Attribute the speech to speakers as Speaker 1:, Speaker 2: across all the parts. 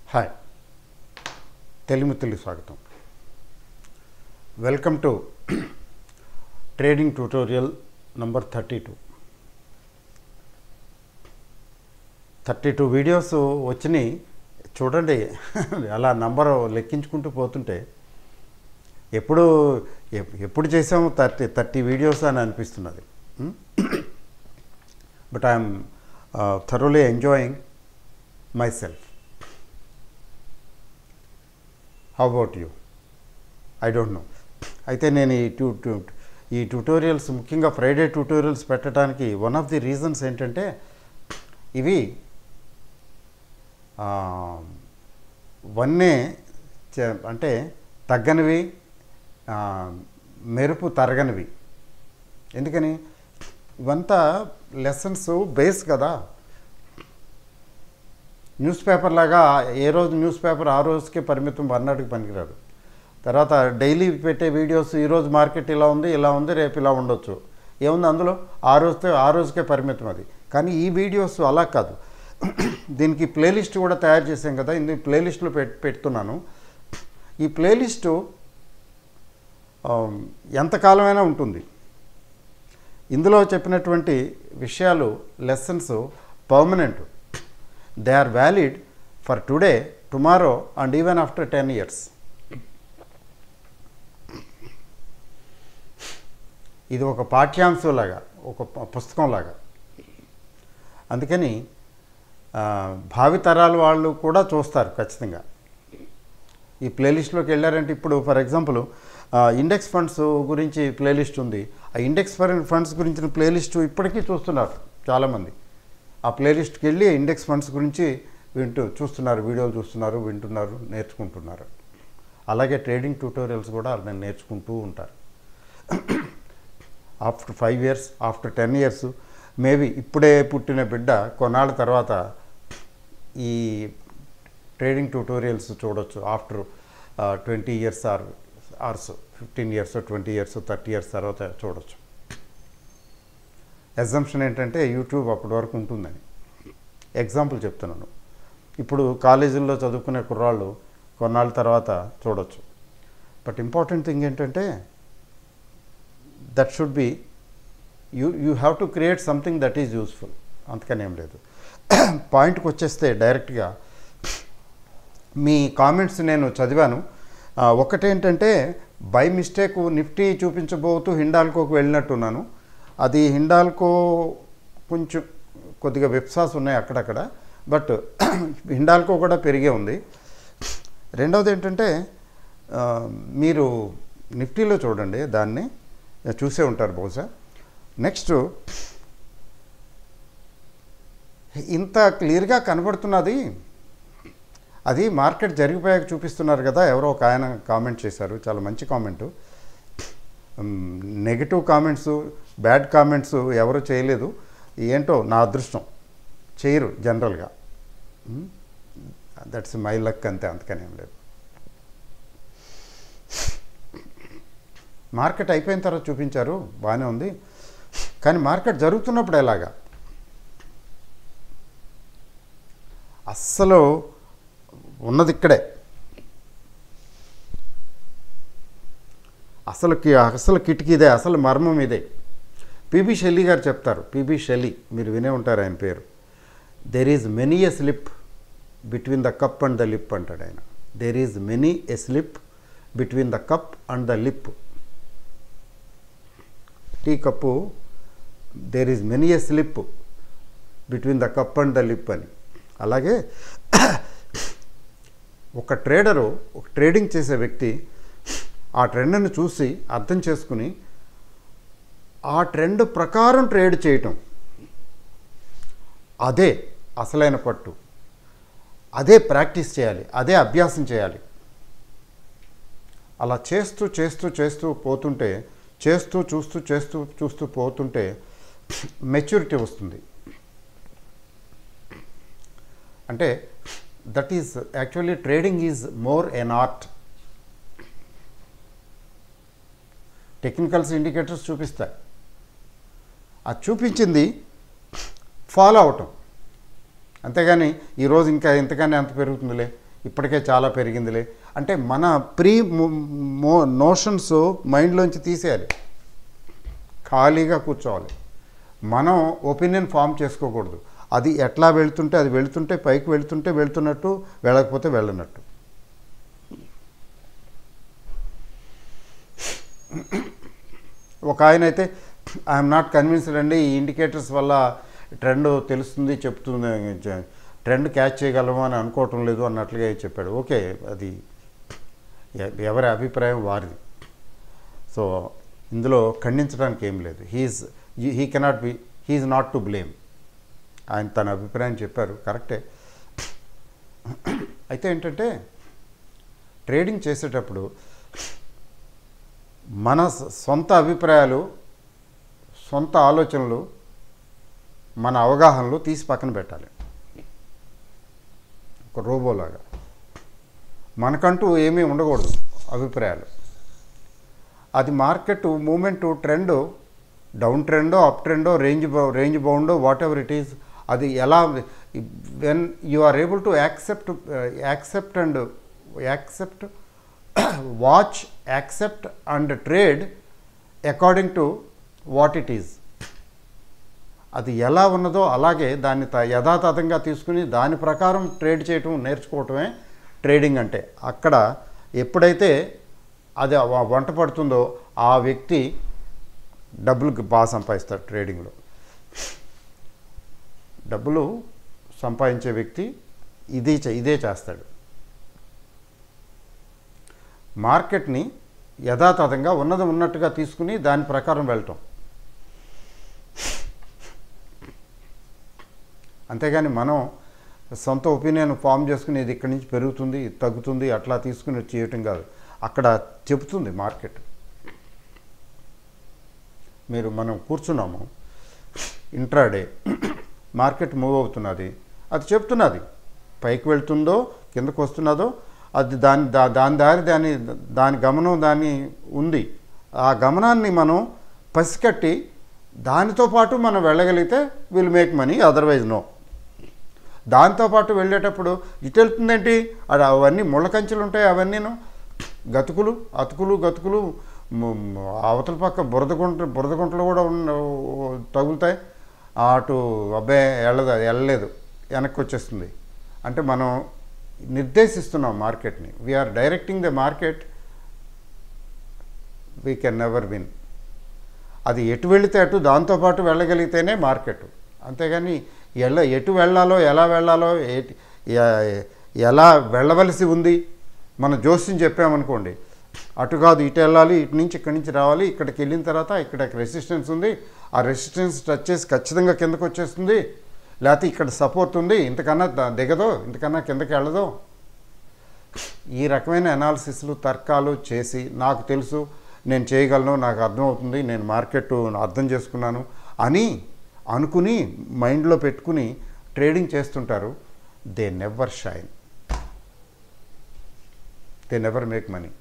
Speaker 1: Hi తెలుగుమిత్రులు స్వాగతం welcome to trading tutorial number thirty two thirty two videos వచ్చినాయి చూడండి అలా నంబర్ లెక్కించుకుంటూ పోతుంటే ఎప్పుడు ఎప్- ఎప్పుడు చేసాము థర్టీ థర్టీ వీడియోస్ అని అనిపిస్తున్నది but I'm thoroughly enjoying myself how about you I don't know అయితే నేను ఈ ట్యూ ట్యూ ఈ ట్యూటోరియల్స్ ముఖ్యంగా ఫ్రైడే ట్యూటోరియల్స్ పెట్టడానికి వన్ ఆఫ్ ది రీజన్స్ ఏంటంటే ఇవి ఆ, వన్నే చే- అంటే తగ్గనివి ఆ, మెరుపు తరగనివి ఎందుకని ఇవంతా లెసన్స్ బేస్ కదా న్యూస్ పేపర్ లాగా ఏ రోజు న్యూస్ పేపర్ ఆ రోజుకే పరిమితం మర్నాటికి పనికిరాదు తర్వాత డైలీ పెట్టే వీడియోస్ ఈరోజు మార్కెట్ ఇలా ఉంది ఇలా ఉంది రేపు ఇలా ఉండొచ్చు ఏముంది అందులో ఆ రోజుతో ఆ రోజుకే పరిమితం అది కానీ ఈ వీడియోస్ అలా కాదు దీనికి ప్లేలిస్ట్ కూడా తయారు చేసాం కదా ఇందు ప్లేలిస్ట్లో పెట్ పెడుతున్నాను ఈ ప్లేలిస్టు ఆ, ఎంతకాలమైనా ఉంటుంది ఇందులో చెప్పినటువంటి విషయాలు lessons permanent they are valid for today tomorrow and even after ten years ఇది ఒక పాఠ్యాంశం లాగా ఒక ప- పుస్తకం లాగా అందుకని ఆ, భావితరాల వాళ్ళు కూడా చూస్తారు ఖచ్చితంగా ఈ ప్లేలిస్ట్లోకి వెళ్ళారంటే ఇప్పుడు ఫర్ ఎగ్జాంపుల్ ఇండెక్స్ ఫండ్స్ గురించి ప్లేలిస్ట్ ఉంది ఆ ఇండెక్స్ ఫండ్స్ గురించిన ప్లేలిస్ట్ ఇప్పటికీ చూస్తున్నారు చాలామంది ఆ ప్లేలిస్ట్కి వెళ్ళి ఇండెక్స్ ఫండ్స్ గురించి వింటూ చూస్తున్నారు వీడియోలు చూస్తున్నారు వింటున్నారు నేర్చుకుంటున్నారు అలాగే ట్రేడింగ్ ట్యూటోరియల్స్ కూడా నేను నేర్చుకుంటూ ఉంటారు after five years after ten years maybe ఇప్పుడే పుట్టిన బిడ్డ కొన్నాళ్ళ తర్వాత ఈ ట్రేడింగ్ ట్యూటోరియల్స్ చూడొచ్చు ఆఫ్టర్ ట్వంటీ ఇయర్స్ ఆర్ ఆర్స్ fifteen years twenty years thirty years తర్వాత చూడొచ్చు ఎగ్జామ్షన్ ఏంటంటే యూట్యూబ్ అప్పటి వరకు ఉంటుందని ఎగ్జాంపుల్ చెప్తున్నాను ఇప్పుడు కాలేజీల్లో చదువుకునే కుర్రాళ్ళు కొన్నాళ్ళ తర్వాత చూడొచ్చు బట్ ఇంపార్టెంట్ థింగ్ ఏంటంటే that should be you you have to create something that is useful అంతకని ఏం లేదు పాయింట్కి వచ్చేస్తే డైరెక్ట్గా మీ కామెంట్స్ నేను చదివాను ఆ, ఒకటేంటంటే బై మిస్టేక్ నిఫ్టీ చూపించబోతూ హిండాల్కోకు వెళ్ళినట్టున్నాను అది హిండాల్కో కొంచెం కొద్దిగా వెబ్సాస్ ఉన్నాయి అక్కడక్కడ బట్ హిండాల్కో కూడా పెరిగే ఉంది రెండవది ఏంటంటే ఆ, మీరు నిఫ్టీలో చూడండి దాన్ని చూసే ఉంటారు బహుశా నెక్స్ట్ ఇంత క్లియర్గా కనబడుతున్నది అది మార్కెట్ జరిగిపోయాక చూపిస్తున్నారు కదా ఎవరో ఒక ఆయన కామెంట్ చేశారు చాలా మంచి comment negative comments bad comments ఎవరు చేయలేదు ఏంటో నా అదృష్టం చేయరు జనరల్గా దట్స్ మై లక్ అంతే అంతకని ఏం లేదు మార్కెట్ అయిపోయిన తర్వాత చూపించారు బాగానే ఉంది కానీ మార్కెట్ జరుగుతున్నప్పుడు ఎలాగా అస్సలు ఉన్నది ఇక్కడే అసలు కి- అసలు కిటికీ ఇదే అసలు మర్మం ఇదే పిబి షెల్లి గారు చెప్తారు పిబి షెల్లి మీరు వినే ఉంటారు ఆయన పేరు there is many a slip between the cup and the lip అంటాడు ఆయన there is many a slip between the cup and the lip tea cup there is many a slip between the cup and the lip అని అలాగే ఒక trader ఒక trading చేసే వ్యక్తి ఆ ట్రెండ్ని చూసి అర్థం చేసుకుని ఆ ట్రెండ్ ప్రకారం ట్రేడ్ చేయటం అదే అసలైన పట్టు అదే ప్రాక్టీస్ చేయాలి అదే అభ్యాసం చేయాలి అలా చేస్తూ చేస్తూ చేస్తూ పోతుంటే చేస్తూ చూస్తూ చేస్తూ చూస్తూ పోతుంటే మెచ్యూరిటీ వస్తుంది అంటే that is actually trading is more an art technicals indicators చూపిస్తాయి అది చూపించింది ఫాలో అవటం అంతేగాని ఈరోజు ఇంకా ఇంతగానే అంత పెరుగుతుందిలే ఇప్పటికే చాలా పెరిగిందిలే అంటే మన ప్రీ మో నోషన్స్ మైండ్లోంచి తీసేయాలి ఖాళీగా కూర్చోవాలి మనం ఒపీనియన్ ఫామ్ చేసుకోకూడదు అది ఎట్లా వెళ్తుంటే అది వెళ్తుంటే పైకి వెళ్తుంటే వెళ్తున్నట్టు వెళ్ళకపోతే వెళ్ళనట్టు ఒక ఆయన అయితే ఐఎమ్ నాట్ కన్విన్స్డ్ అండి ఈ ఇండికేటర్స్ వల్ల ట్రెండ్ తెలుస్తుంది చెప్తుంది ట్రెండ్ క్యాచ్ చేయగలము అని అనుకోవటం లేదు అన్నట్లుగా చెప్పాడు ఓకే అది ఎ- ఎవరి అభిప్రాయం వారిది సో ఇందులో ఖండించడానికి ఏం లేదు he's he cannot be he's not to blame ఆయన తన అభిప్రాయం చెప్పారు కరెక్టే అయితే ఏంటంటే ట్రేడింగ్ చేసేటప్పుడు మన స- సొంత అభిప్రాయాలు సొంత ఆలోచనలు మన అవగాహనలు తీసి పక్కన పెట్టాలి ఒక రోబోలాగా మనకంటూ ఏమీ ఉండకూడదు అభిప్రాయాలు అది మార్కెట్ మూమెంట్ ట్రెండ్ డౌన్ ట్రెండో అప్ ట్రెండో రేంజ్ రేంజ్ బౌండో వాట్ ఎవర్ ఇట్ ఈస్ అది ఎలా when you are able to accept accept and accept watch accept and trade according to what it is అది ఎలా ఉన్నదో అలాగే దాన్ని త- యథాతథంగా తీసుకుని దాని ప్రకారం ట్రేడ్ చేయటం నేర్చుకోవటమే ట్రేడింగ్ అంటే అక్కడ ఎప్పుడైతే అది ఆ వంట పడుతుందో ఆ వ్యక్తి డబ్బులు బాగా సంపాదిస్తాడు ట్రేడింగ్లో డబ్బులు సంపాదించే వ్యక్తి ఇది చే- ఇదే చేస్తాడు మార్కెట్ని యథాతథంగా ఉన్నది ఉన్నట్టుగా తీసుకుని దాని ప్రకారం వెళ్ళటం అంతేగాని మనం సొంత ఒపీనియన్ ఫామ్ చేసుకుని ఇది ఇక్కడి నుంచి పెరుగుతుంది ఇది తగ్గుతుంది అట్లా తీసుకుని చేయటం కాదు అక్కడ చెబుతుంది మార్కెట్ మీరు మనం కూర్చున్నాము ఇంట్రాడే మార్కెట్ మూవ్ అవుతున్నది అది చెప్తున్నది పైకి వెళ్తుందో కిందకు వస్తున్నదో అది దాని దా దాని దారి దాని దాని గమనం దాని ఉంది ఆ గమనాన్ని మనం పసికట్టి దానితో పాటు మనం వెళ్ళగలిగితే will make money otherwise no దాంతోపాటు వెళ్ళేటప్పుడు ఇటు వెళ్తుందేంటి అది అవన్నీ ముళ్ళ కంచెలు ఉంటాయి అవన్నీను గతుకులు అతుకులు గతుకులు మ- మ- అవతల పక్క బురద గుంట బురద గుంటలు కూడా ఉన్న తగులుతాయి అటు అబ్బాయి వెళ్ళదు అది వెళ్ళలేదు వెనక్కి వచ్చేస్తుంది అంటే మనం నిర్దేశిస్తున్నాం మార్కెట్ని we are directing the market we can never win అది ఎటు వెళితే అటు దాంతోపాటు వెళ్ళగలిగితేనే మార్కెట్ అంతేగాని ఎల్ల ఎటు వెళ్ళాలో ఎలా వెళ్ళాలో ఏటి- ఎ- ఎలా వెళ్ళవలసి ఉంది మన జోస్యం చెప్పామనుకోండి అటు కాదు ఇటు వెళ్ళాలి ఇటు నుంచి ఇక్కడి నుంచి రావాలి ఇక్కడికి వెళ్ళిన తర్వాత ఇక్కడ రెసిస్టెన్స్ ఉంది ఆ రెసిస్టెన్స్ టచ్ చేసి ఖచ్చితంగా కిందకు వచ్చేస్తుంది లేకపోతే ఇక్కడ సపోర్ట్ ఉంది ఇంతకన్నా ద- దిగదో ఇంతకన్నా కిందకి వెళ్ళదో ఈ రకమైన అనాలిసిస్లు తర్కాలు చేసి నాకు తెలుసు నేను చేయగలను నాకు అర్థమవుతుంది నేను మార్కెట్ అర్థం చేసుకున్నాను అని అనుకుని మైండ్లో పెట్టుకుని ట్రేడింగ్ చేస్తుంటారు they never shine they never make money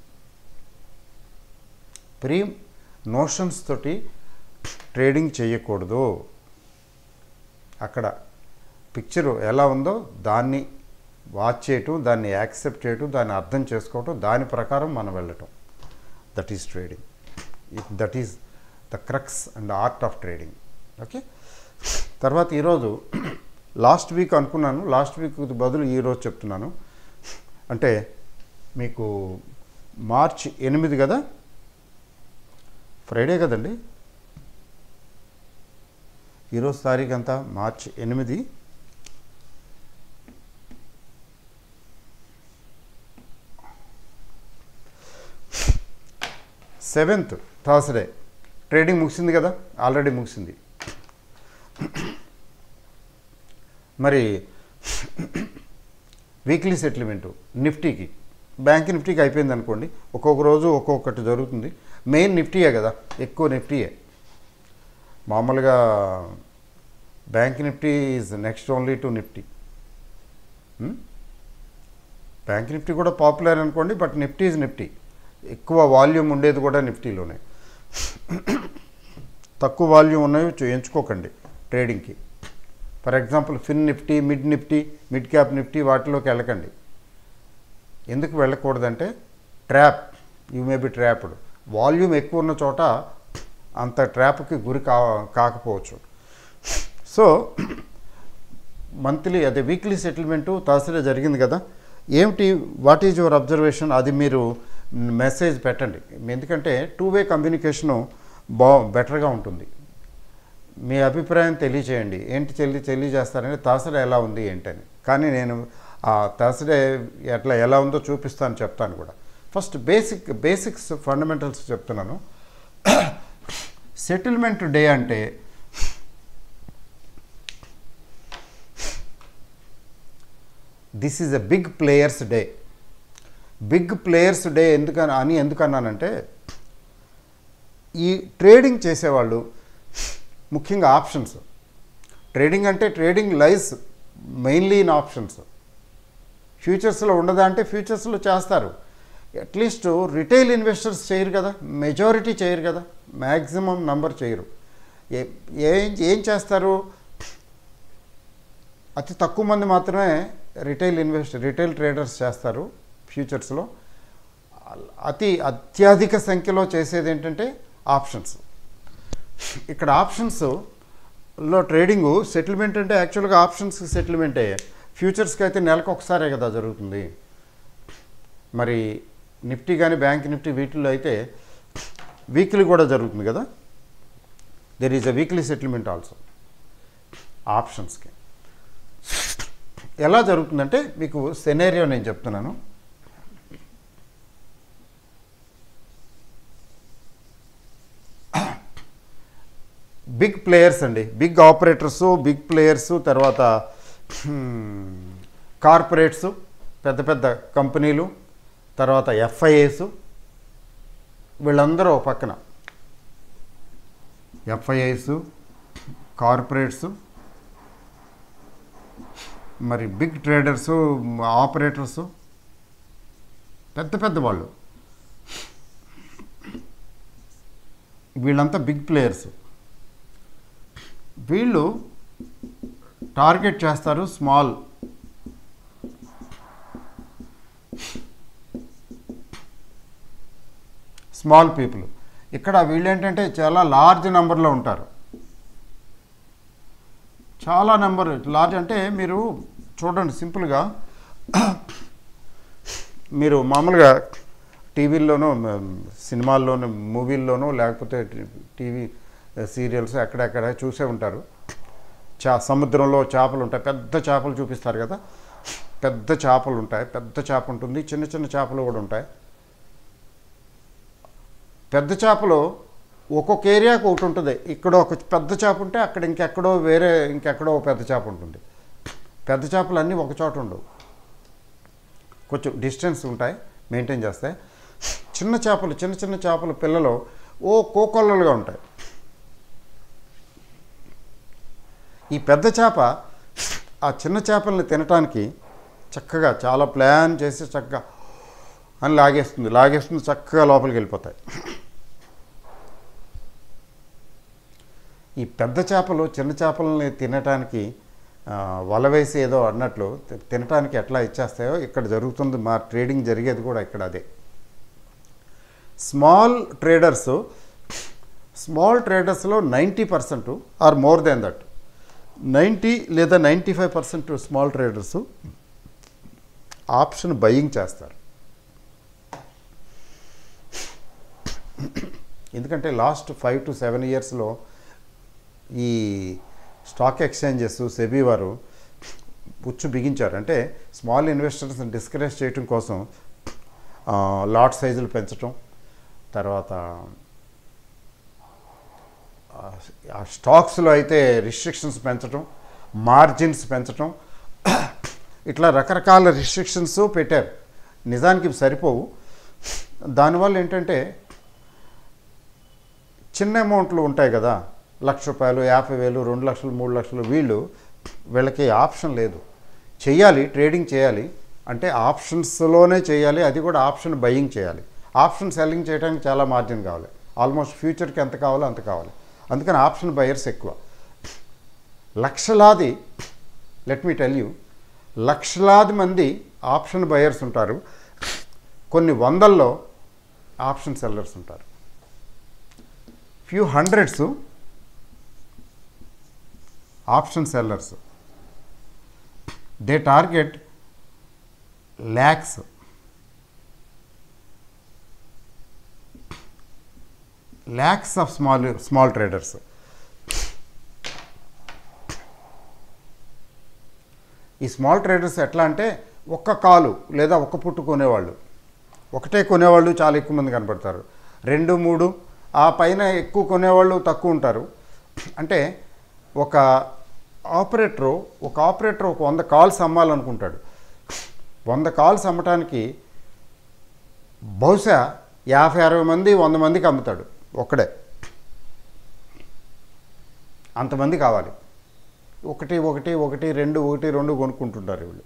Speaker 1: pre notions తోటి ట్రేడింగ్ చేయకూడదు అక్కడ పిక్చరు ఎలా ఉందో దాన్ని వాచ్ చేయటం దాన్ని యాక్సెప్ట్ చేయటం దాన్ని అర్థం చేసుకోవటం దాని ప్రకారం మనం వెళ్ళటం that is trading that is the crux and art of trading okay తర్వాత ఈరోజు లాస్ట్ వీక్ అనుకున్నాను లాస్ట్ వీక్ బదులు ఈరోజు చెప్తున్నాను అంటే మీకు మార్చ్ ఎనిమిది కదా ఫ్రైడే కదండి ఈరోజు తారీఖు అంతా మార్చ్ ఎనిమిది సెవెంత్ థర్స్డే ట్రేడింగ్ ముగిసింది కదా ఆల్రెడీ ముగిసింది మరి వీక్లీ సెటిల్మెంట్ నిఫ్టీకి బ్యాంక్ నిఫ్టీకి అయిపోయింది అనుకోండి ఒక్కొక్క రోజు ఒక్కొక్కటి జరుగుతుంది మెయిన్ నిఫ్టీయే కదా ఎక్కువ నిఫ్టీయే మామూలుగా bank Nifty is next only to Nifty bank Nifty కూడా పాపులర్ అనుకోండి బట్ నిఫ్టీ ఈజ్ నిఫ్టీ ఎక్కువ వాల్యూమ్ ఉండేది కూడా నిఫ్టీలోనే తక్కువ వాల్యూమ్ ఉన్నవి చూ- ఎంచుకోకండి ట్రేడింగ్కి for example Fin Nifty mid Nifty mid cap Nifty వాటిలోకి వెళ్ళకండి ఎందుకు వెళ్ళకూడదంటే trap you may be trapped volume ఎక్కువ ఉన్న చోట అంత ట్రాప్కి గురి కా కాకపోవచ్చు సో మంత్లీ అదే వీక్లీ సెటిల్మెంటు థర్స్డే జరిగింది కదా ఏమిటి వాట్ ఈజ్ యువర్ అబ్జర్వేషన్ అది మీరు మెసేజ్ పెట్టండి ఎందుకంటే టూ వే కమ్యూనికేషను బా బెటర్గా ఉంటుంది మీ అభిప్రాయం తెలియచేయండి ఏంటి తెలియ తెలియజేస్తారని థర్స్డే ఎలా ఉంది ఏంటని కానీ నేను ఆ థర్స్డే ఎట్లా ఎలా ఉందో చూపిస్తాను చెప్తాను కూడా ఫస్ట్ బేసిక్ బేసిక్స్ ఫండమెంటల్స్ చెప్తున్నాను సెటిల్మెంట్ డే అంటే this is a big players day big players day ఎందుకని అని ఎందుకన్నానంటే ఈ ట్రేడింగ్ చేసేవాళ్ళు ముఖ్యంగా ఆప్షన్స్ ట్రేడింగ్ అంటే trading lies mainly in options ఫ్యూచర్స్లో ఉండదా అంటే ఫ్యూచర్స్లో చేస్తారు అట్లీస్ట్ రిటైల్ ఇన్వెస్టర్స్ చేయరు కదా మెజారిటీ చేయరు కదా మ్యాక్సిమం నంబర్ చేయరు ఏ ఏం ఏం చేస్తారు అతి తక్కువ మంది మాత్రమే రిటైల్ ఇన్వెస్ట్ రిటైల్ ట్రేడర్స్ చేస్తారు ఫ్యూచర్స్లో అతి అత్యధిక సంఖ్యలో చేసేది ఏంటంటే ఆప్షన్స్ ఇక్కడ ఆప్షన్స్లో ట్రేడింగ్ సెటిల్మెంట్ అంటే యాక్చువల్గా ఆప్షన్స్ సెటిల్మెంటే ఫ్యూచర్స్కి అయితే నెలకు ఒకసారే కదా జరుగుతుంది మరి నిఫ్టీ కానీ బ్యాంక్ నిఫ్టీ వీటిల్లో అయితే వీక్లీ కూడా జరుగుతుంది కదా there is a weekly settlement also ఆప్షన్స్కి ఎలా జరుగుతుందంటే మీకు సెనేరియో నేను చెప్తున్నాను బిగ్ ప్లేయర్స్ అండి బిగ్ ఆపరేటర్స్ బిగ్ ప్లేయర్స్ తర్వాత కార్పొరేట్స్ పెద్ద పెద్ద కంపెనీలు తర్వాత ఎఫ్ఐఏస్ వీళ్ళందరూ ఒక పక్కన ఎఫ్ఐఐస్ కార్పొరేట్స్ మరి బిగ్ ట్రేడర్స్ ఆపరేటర్స్ పెద్ద పెద్ద వాళ్ళు వీళ్ళంతా బిగ్ ప్లేయర్స్ వీళ్ళు టార్గెట్ చేస్తారు స్మాల్ స్మాల్ పీపుల్ ఇక్కడ వీళ్ళు ఏంటంటే చాలా లార్జ్ నెంబర్లో ఉంటారు చాలా నెంబర్ లార్జ్ అంటే మీరు చూడండి సింపుల్గా మీరు మామూలుగా టీవీల్లోనూ సినిమాల్లోనూ మూవీల్లోనూ లేకపోతే టీవీ సీరియల్స్ ఎక్కడెక్కడ చూసే ఉంటారు చా సముద్రంలో చేపలు ఉంటాయి పెద్ద చేపలు చూపిస్తారు కదా పెద్ద చేపలు ఉంటాయి పెద్ద చేప ఉంటుంది చిన్న చిన్న చేపలు కూడా ఉంటాయి పెద్ద చేపలు ఒక్కొక్క ఏరియాకు ఒకటి ఉంటుంది ఇక్కడ ఒక పెద్ద చేప ఉంటే అక్కడ ఇంకెక్కడో వేరే ఇంకెక్కడో ఒక పెద్ద చేప ఉంటుంది పెద్ద చేపలు అన్నీ ఒక చోట ఉండవు కొంచెం డిస్టెన్స్ ఉంటాయి మెయింటైన్ చేస్తాయి చిన్న చేపలు చిన్న చిన్న చేపల పిల్లలు ఓ కోకొల్లలుగా ఉంటాయి ఈ పెద్ద చేప ఆ చిన్న చేపల్ని తినటానికి చక్కగా చాలా ప్లాన్ చేసి చక్కగా అని లాగేస్తుంది లాగేస్తుంది చక్కగా లోపలికి వెళ్ళిపోతాయి ఈ పెద్ద చేపలు చిన్న చేపలని తినటానికి ఆ, వల వేసి ఏదో అన్నట్లు తి- తినటానికి ఎట్లా ఇచ్చేస్తాయో ఇక్కడ జరుగుతుంది మా ట్రేడింగ్ జరిగేది కూడా ఇక్కడ అదే స్మాల్ ట్రేడర్స్ స్మాల్ ట్రేడర్స్లో ninety percent or more then that ninety లేదా ninety five percent small traders option buying చేస్తారు ఎందుకంటే లాస్ట్ ఫైవ్ టు సెవెన్ ఇయర్స్లో ఈ స్టాక్ ఎక్స్చేంజెస్ సెబీ వారు పుచ్చు బిగించారు అంటే స్మాల్ ఇన్వెస్టర్స్ని డిస్కరేజ్ చేయటం కోసం ఆ, లాట్ సైజులు పెంచటం తర్వాత ఆ, ఆ స్టాక్స్లో అయితే రిస్ట్రిక్షన్స్ పెంచటం మార్జిన్స్ పెంచటం ఇట్లా రకరకాల రిస్ట్రిక్షన్స్ పెట్టారు నిజానికి ఇవి సరిపోవు దానివల్ల ఏంటంటే చిన్న అమౌంట్లు ఉంటాయి కదా లక్ష రూపాయలు యాభై వేలు రెండు లక్షలు మూడు లక్షలు వీళ్ళు వీళ్ళకి ఆప్షన్ లేదు చేయాలి ట్రేడింగ్ చేయాలి అంటే ఆప్షన్స్లోనే చేయాలి అది కూడా ఆప్షన్ బయింగ్ చేయాలి ఆప్షన్ సెల్లింగ్ చేయడానికి చాలా మార్జిన్ కావాలి ఆల్మోస్ట్ ఫ్యూచర్కి ఎంత కావాలో అంత కావాలి అందుకని ఆప్షన్ బయర్స్ ఎక్కువ లక్షలాది లెట్ మీ టెల్ యూ లక్షలాది మంది ఆప్షన్ బయర్స్ ఉంటారు కొన్ని వందల్లో ఆప్షన్ సెల్లర్స్ ఉంటారు few hundreds option sellers they target lakhs lakhs of small small traders ఈ స్మాల్ ట్రేడర్స్ ఎట్లా అంటే ఒక్క కాలు లేదా ఒక్క పుట్టు కొనేవాళ్ళు ఒకటే కొనేవాళ్ళు చాలా ఎక్కువ మంది కనపడతారు రెండు మూడు ఆ పైన ఎక్కువ కొనేవాళ్ళు తక్కువ ఉంటారు అంటే ఒక ఆపరేటరు ఒక ఆపరేటర్ ఒక వంద కాల్స్ అమ్మాలనుకుంటాడు వంద కాల్స్ అమ్మటానికి బహుశా యాభై అరవై మంది వంద మందికి అమ్ముతాడు ఒక్కడే అంతమంది కావాలి ఒకటి ఒకటి ఒకటి రెండు ఒకటి రెండు కొనుక్కుంటుంటారు వీళ్ళు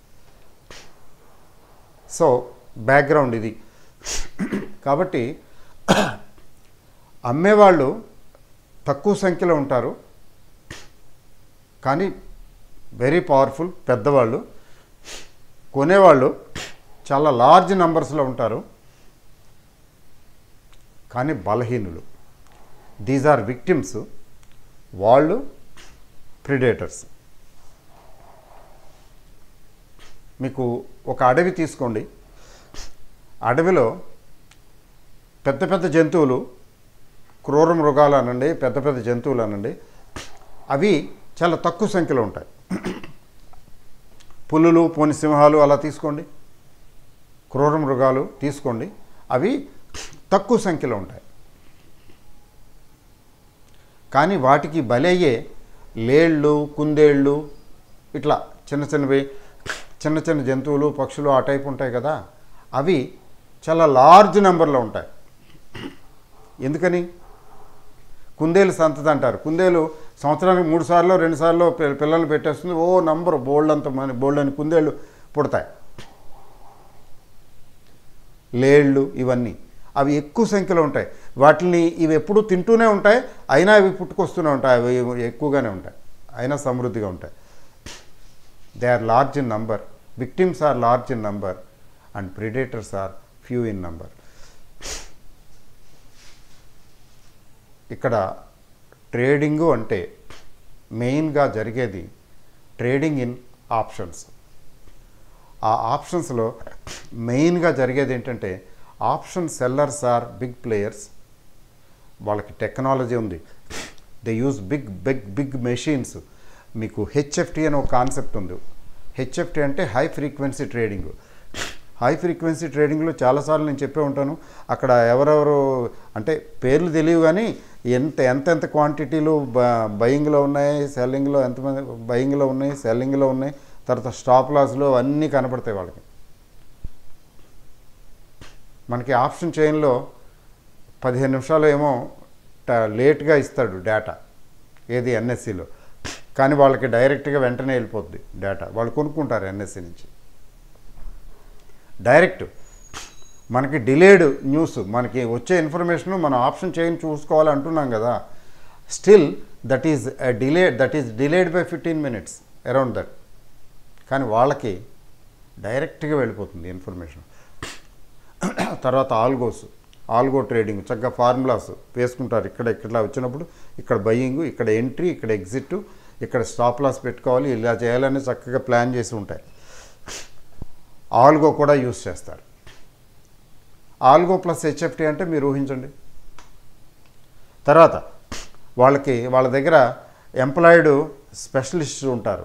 Speaker 1: సో బ్యాక్గ్రౌండ్ ఇది కాబట్టి అమ్మేవాళ్ళు తక్కువ సంఖ్యలో ఉంటారు కానీ వెరీ పవర్ఫుల్ పెద్దవాళ్ళు కొనేవాళ్ళు చాలా లార్జ్ నంబర్స్లో ఉంటారు కానీ బలహీనులు దీస్ ఆర్ విక్టిమ్స్ వాళ్ళు ప్రిడేటర్స్ మీకు ఒక అడవి తీసుకోండి అడవిలో పెద్ద పెద్ద జంతువులు క్రూర మృగాలు అనండి పెద్ద పెద్ద జంతువులు అనండి అవి చాలా తక్కువ సంఖ్యలో ఉంటాయి పులులు పోని సింహాలు అలా తీసుకోండి క్రూర మృగాలు తీసుకోండి అవి తక్కువ సంఖ్యలో ఉంటాయి కానీ వాటికి బలయ్యే లేళ్ళు కుందేళ్ళు ఇట్లా చిన్న చిన్నవి చిన్న చిన్న జంతువులు పక్షులు ఆ టైప్ ఉంటాయి కదా అవి చాలా లార్జ్ నెంబర్లో ఉంటాయి ఎందుకని కుందేలు సంతతి అంటారు కుందేలు సంవత్సరానికి మూడు సార్లు రెండు సార్లు పి- పిల్లల్ని పెట్టేస్తుంది ఓ నంబర్ బోల్డ్ అంత మని బోల్డ్ అని కుందేళ్ళు పుడతాయి లేళ్ళు ఇవన్నీ అవి ఎక్కువ సంఖ్యలో ఉంటాయి వాటిని ఇవి ఎప్పుడూ తింటూనే ఉంటాయి అయినా ఇవి పుట్టుకొస్తూనే ఉంటాయి అవి ఎక్కువగానే ఉంటాయి అయినా సమృద్ధిగా ఉంటాయి they are large in number victims are large in number and predators are few in number ఇక్కడ ట్రేడింగు అంటే మెయిన్గా జరిగేది ట్రేడింగ్ ఇన్ ఆప్షన్స్ ఆ ఆప్షన్స్లో మెయిన్గా జరిగేది ఏంటంటే option sellers are big players వాళ్ళకి టెక్నాలజీ ఉంది they use big big big machines మీకు హెచ్ఎఫ్టీ అని ఒక కాన్సెప్ట్ ఉంది హెచ్ఎఫ్టీ అంటే high frequency trading high frequency ట్రేడింగ్లో చాలాసార్లు నేను చెప్పే ఉంటాను అక్కడ ఎవరెవరు అంటే పేర్లు తెలియవు కానీ ఎంత ఎంత ఎంత క్వాంటిటీలు బయింగ్లో ఉన్నాయి సెల్లింగ్లో ఎంతమంది బయింగ్లో ఉన్నాయి సెల్లింగ్లో ఉన్నాయి తర్వాత స్టాప్ లాస్లో అన్నీ కనపడతాయి వాళ్ళకి మనకి ఆప్షన్ చైన్లో పదిహేను నిమిషాలు ఏమో ట- లేట్గా ఇస్తాడు డేటా ఏది ఎన్ఎస్సిలో కానీ వాళ్ళకి డైరెక్ట్గా వెంటనే వెళ్ళిపోద్ది డేటా వాళ్ళు కొనుక్కుంటారు ఎన్ఎస్సి నుంచి డైరెక్ట్ మనకి డిలేడ్ న్యూస్ మనకి వచ్చే ఇన్ఫర్మేషన్ మనం ఆప్షన్ చైన్ చూసుకోవాలి అంటున్నాం కదా still that is delay that is delayed by fifteen minutes around that కానీ వాళ్ళకి డైరెక్ట్గా వెళ్ళిపోతుంది ఇన్ఫర్మేషన్ తర్వాత ఆల్గోస్ ఆల్గో ట్రేడింగ్ చక్కగా ఫార్ములాస్ వేసుకుంటారు ఇక్కడ ఇక్కడ వచ్చినప్పుడు ఇక్కడ బయ్యింగ్ ఇక్కడ ఎంట్రీ ఇక్కడ ఎగ్జిట్ ఇక్కడ స్టాప్ లాస్ పెట్టుకోవాలి ఇలా చేయాలని చక్కగా ప్లాన్ చేసి ఉంటాయి ఆల్గో కూడా యూస్ చేస్తారు ఆల్గో ప్లస్ హెచ్ఎఫ్టీ అంటే మీరు ఊహించండి తర్వాత వాళ్ళకి వాళ్ళ దగ్గర ఎంప్లాయిడ్ స్పెషలిస్ట్ ఉంటారు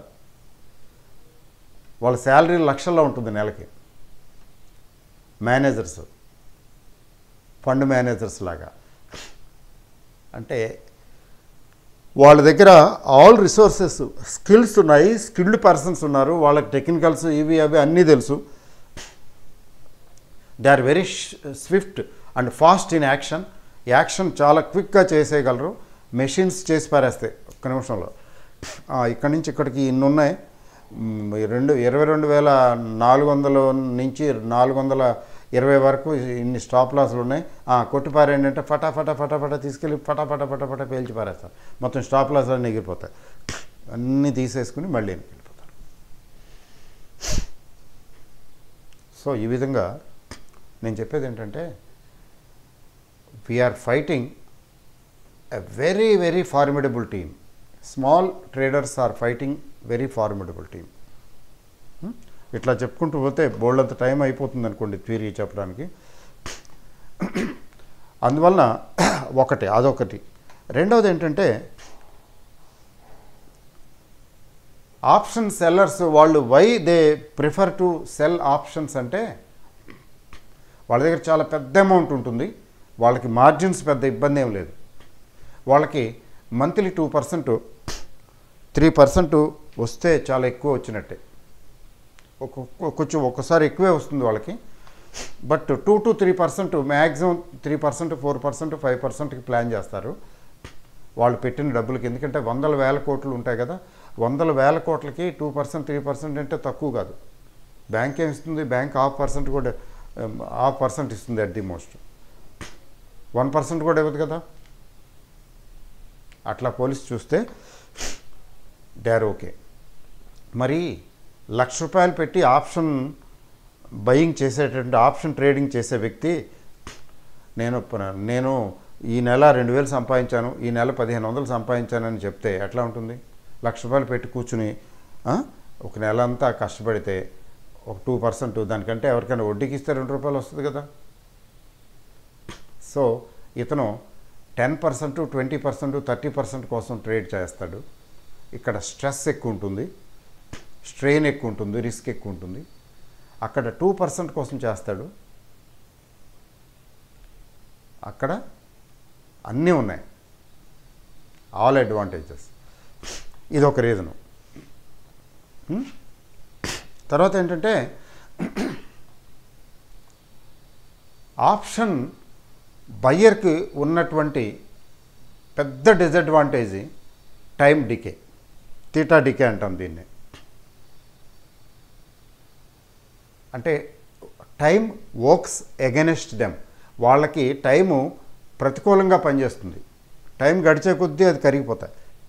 Speaker 1: వాళ్ళ శాలరీ లక్షల్లో ఉంటుంది నెలకి మేనేజర్స్ ఫండ్ మేనేజర్స్ లాగా అంటే వాళ్ళ దగ్గర ఆల్ రిసోర్సెస్ స్కిల్స్ ఉన్నాయి స్కిల్డ్ పర్సన్స్ ఉన్నారు వాళ్ళకి టెక్నికల్స్ ఇవి అవి అన్నీ తెలుసు they are very swift and fast in action action చాలా క్విక్గా చేసేయగలరు మెషిన్స్ చేసి పారేస్తాయి ఒక్క నిమిషంలో ఆ, ఇక్కడి నుంచి ఇక్కడికి ఇన్ని ఉన్నాయి మ్, ఈ రెండు ఇరవై రెండు వేల నాలుగు వందల నుంచి నాలుగు వందల ఇరవై వరకు ఇన్ని స్టాప్ లాస్లు ఉన్నాయి ఆ, కొట్టిపారేయండి అంటే ఫటా ఫటా ఫటా ఫటా తీసుకెళ్ళి ఫటా ఫటా ఫటా ఫటా పేల్చి పారేస్తారు మొత్తం స్టాప్ లాస్ అన్నీ ఎగిరిపోతాయి అన్నీ తీసేసుకుని మళ్ళీ వెనక్కి వెళ్ళిపోతారు సో ఈ విధంగా నేను చెప్పేది ఏంటంటే we are fighting a very very formidable team small traders are fighting very formidable team ఇట్లా చెప్పుకుంటూ పోతే బోల్డంత టైం అయిపోతుంది అనుకోండి థియరీ చెప్పడానికి అందువలన ఒకటి అదొకటి రెండవది ఏంటంటే ఆప్షన్ సెల్లర్స్ వాళ్ళు why they prefer to sell options అంటే వాళ్ళ దగ్గర చాలా పెద్ద అమౌంట్ ఉంటుంది వాళ్ళకి మార్జిన్స్ పెద్ద ఇబ్బంది ఏం లేదు వాళ్ళకి monthly two percent three percent వస్తే చాలా ఎక్కువ వచ్చినట్టే ఒక్కొక్క కొంచెం ఒక్కసారి ఎక్కువే వస్తుంది వాళ్ళకి but two to three percent maximum three percent four percent five పర్సెంట్కి ప్లాన్ చేస్తారు వాళ్ళు పెట్టిన డబ్బులకి ఎందుకంటే వందల వేల కోట్లు ఉంటాయి కదా వందల వేల కోట్లకి టూ పర్సెంట్ త్రీ పర్సెంట్ అంటే తక్కువ కాదు బ్యాంక్ ఏం ఇస్తుంది బ్యాంక్ హాఫ్ పర్సెంట్ కూడా హాఫ్ పర్సెంట్ ఇస్తుంది at the most one percent కూడా ఇవ్వదు కదా అట్లా పోలీస్ చూస్తే దే ఆర్ ఓకే మరి లక్ష రూపాయలు పెట్టి ఆప్షన్ బయింగ్ చేసేటటువంటి ఆప్షన్ ట్రేడింగ్ చేసే వ్యక్తి నేను ప- నేను ఈ నెల రెండు వేలు సంపాదించాను ఈ నెల పదిహేను వందలు సంపాదించానని చెప్తే ఎట్లా ఉంటుంది లక్ష రూపాయలు పెట్టి కూర్చుని ఆ, ఒక నెల అంతా కష్టపడితే ఒక టూ పర్సెంట్ దానికంటే ఎవరికైనా వడ్డీకి ఇస్తే రెండు రూపాయలు వస్తుంది కదా సో ఇతను ten percent twenty percent thirty percent కోసం ట్రేడ్ చేస్తాడు ఇక్కడ స్ట్రెస్ ఎక్కువ ఉంటుంది స్ట్రెయిన్ ఎక్కువ ఉంటుంది రిస్క్ ఎక్కువ ఉంటుంది అక్కడ టూ పర్సెంట్ కోసం చేస్తాడు అక్కడ అన్నీ ఉన్నాయి ఆల్ అడ్వాంటేజెస్ ఇది ఒక రీజను హ్మ్? తర్వాత ఏంటంటే ఆప్షన్ బయ్యర్కి ఉన్నటువంటి పెద్ద disadvantage time decay theta decay అంటాం దీన్ని అంటే టైం వర్క్స్ ఎగెనెస్ట్ దెమ్ వాళ్ళకి టైము ప్రతికూలంగా పనిచేస్తుంది టైం గడిచే కొద్దీ అది కరిగిపోతాయి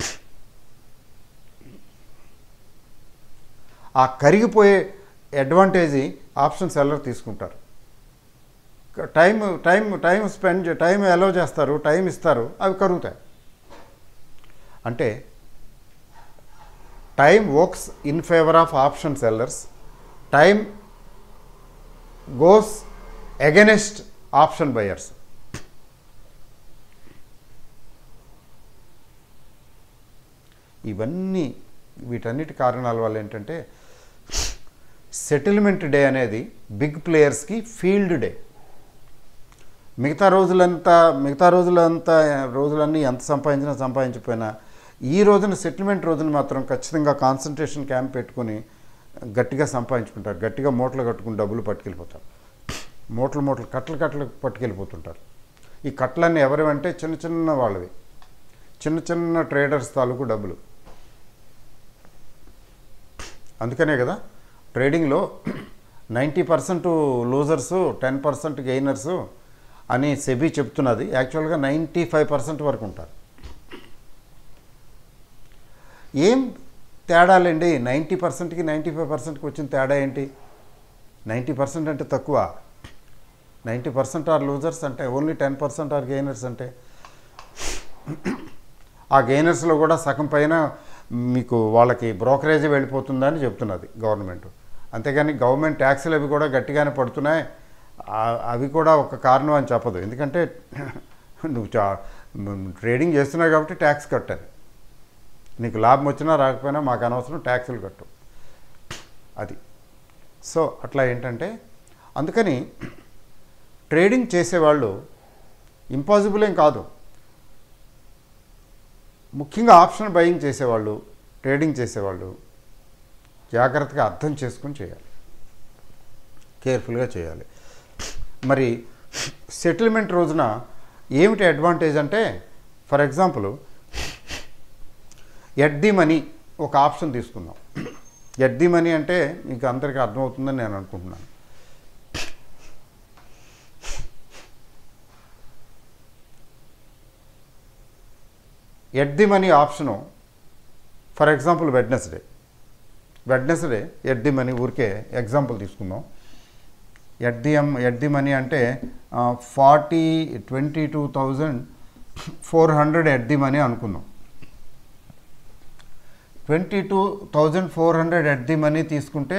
Speaker 1: ఆ కరిగిపోయే అడ్వాంటేజ్ ఆప్షన్ సెల్లర్ తీసుకుంటారు time time time spend time allow చేస్తారు టైం ఇస్తారు అవి కరుగుతాయి అంటే time works in favour of option sellers time goes against option buyers ఇవన్నీ వీటన్నిటి కారణాల వల్ల ఏంటంటే సెటిల్మెంట్ డే అనేది బిగ్ ప్లేయర్స్కి ఫీల్డ్ డే మిగతా రోజులంతా మిగతా రోజులంతా రోజులన్నీ ఎంత సంపాదించినా సంపాదించకపోయినా ఈ రోజున సెటిల్మెంట్ రోజున మాత్రం ఖచ్చితంగా కాన్సన్ట్రేషన్ క్యాంప్ పెట్టుకొని గట్టిగా సంపాదించుకుంటారు గట్టిగా మూటలు కట్టుకుని డబ్బులు పట్టుకెళ్ళిపోతారు మూటలు మూటలు కట్టలు కట్టలు పట్టుకెళ్ళిపోతుంటారు ఈ కట్టలన్నీ ఎవరివంటే చిన్న చిన్న వాళ్ళవి చిన్న చిన్న ట్రేడర్స్ తాలూకు డబ్బులు అందుకనే కదా ట్రేడింగ్లో ninety percent losers ten percent gainers అని సెబీ చెప్తున్నది యాక్చువల్గా నైంటీ ఫైవ్ పర్సెంట్ వరకు ఉంటారు ఏం తేడాలండి నైంటీ పర్సెంట్కి నైంటీ ఫైవ్ పర్సెంట్కి వచ్చిన తేడా ఏంటి నైంటీ పర్సెంట్ అంటే తక్కువ నైంటీ పర్సెంట్ ఆర్ లూజర్స్ అంటే only ten percent are gainers అంటే ఆ గెయినర్స్లో కూడా సగం పైన మీకు వాళ్ళకి బ్రోకరేజీ వెళ్ళిపోతుందని చెప్తున్నది గవర్నమెంట్ అంతేగాని గవర్నమెంట్ ట్యాక్సులు అవి కూడా గట్టిగానే పడుతున్నాయి ఆ- అవి కూడా ఒక కారణం అని చెప్పదు ఎందుకంటే నువ్వు చా ట్రేడింగ్ చేస్తున్నావు కాబట్టి ట్యాక్స్ కట్టాలి నీకు లాభం వచ్చినా రాకపోయినా మాకు అనవసరం ట్యాక్సులు కట్టు అది సో అట్లా ఏంటంటే అందుకని ట్రేడింగ్ చేసేవాళ్ళు ఇంపాసిబుల్ ఏం కాదు ముఖ్యంగా ఆప్షన్ బయింగ్ చేసేవాళ్ళు ట్రేడింగ్ చేసేవాళ్ళు జాగ్రత్తగా అర్థం చేసుకుని చేయాలి కేర్ఫుల్గా చేయాలి మరి సెటిల్మెంట్ రోజున ఏమిటి అడ్వాంటేజ్ అంటే for example at the money ఒక ఆప్షన్ తీసుకుందాం ఎట్ ది మనీ అంటే మీకు అందరికీ అర్థమవుతుందని నేను అనుకుంటున్నాను at the money option for example Wednesday Wednesday at the money ఊరికే ఎగ్జాంపుల్ తీసుకుందాం at the M at the money అంటే forty twenty two thousand four hundred at the money అనుకుందాం twenty two thousand four hundred at the money తీసుకుంటే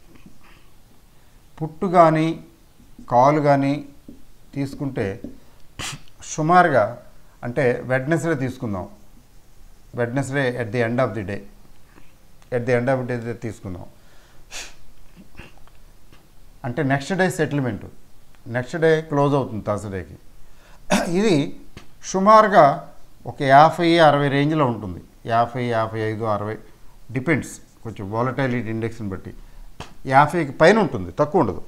Speaker 1: put కానీ call కానీ తీసుకుంటే సుమారుగా అంటే వెడ్నెస్డే తీసుకుందాం Wednesday at the end of the day at the end of the day తీసుకుందాం అంటే next day settlement next day close అవుతుంది థర్స్డేకి ఇది సుమారుగా ఒక యాభై అరవై రేంజ్లో ఉంటుంది యాభై యాభై ఐదు అరవై డిపెండ్స్ కొంచెం వాలటైలిటీ ఇండెక్స్ని బట్టి యాభైకి పైన ఉంటుంది తక్కువ ఉండదు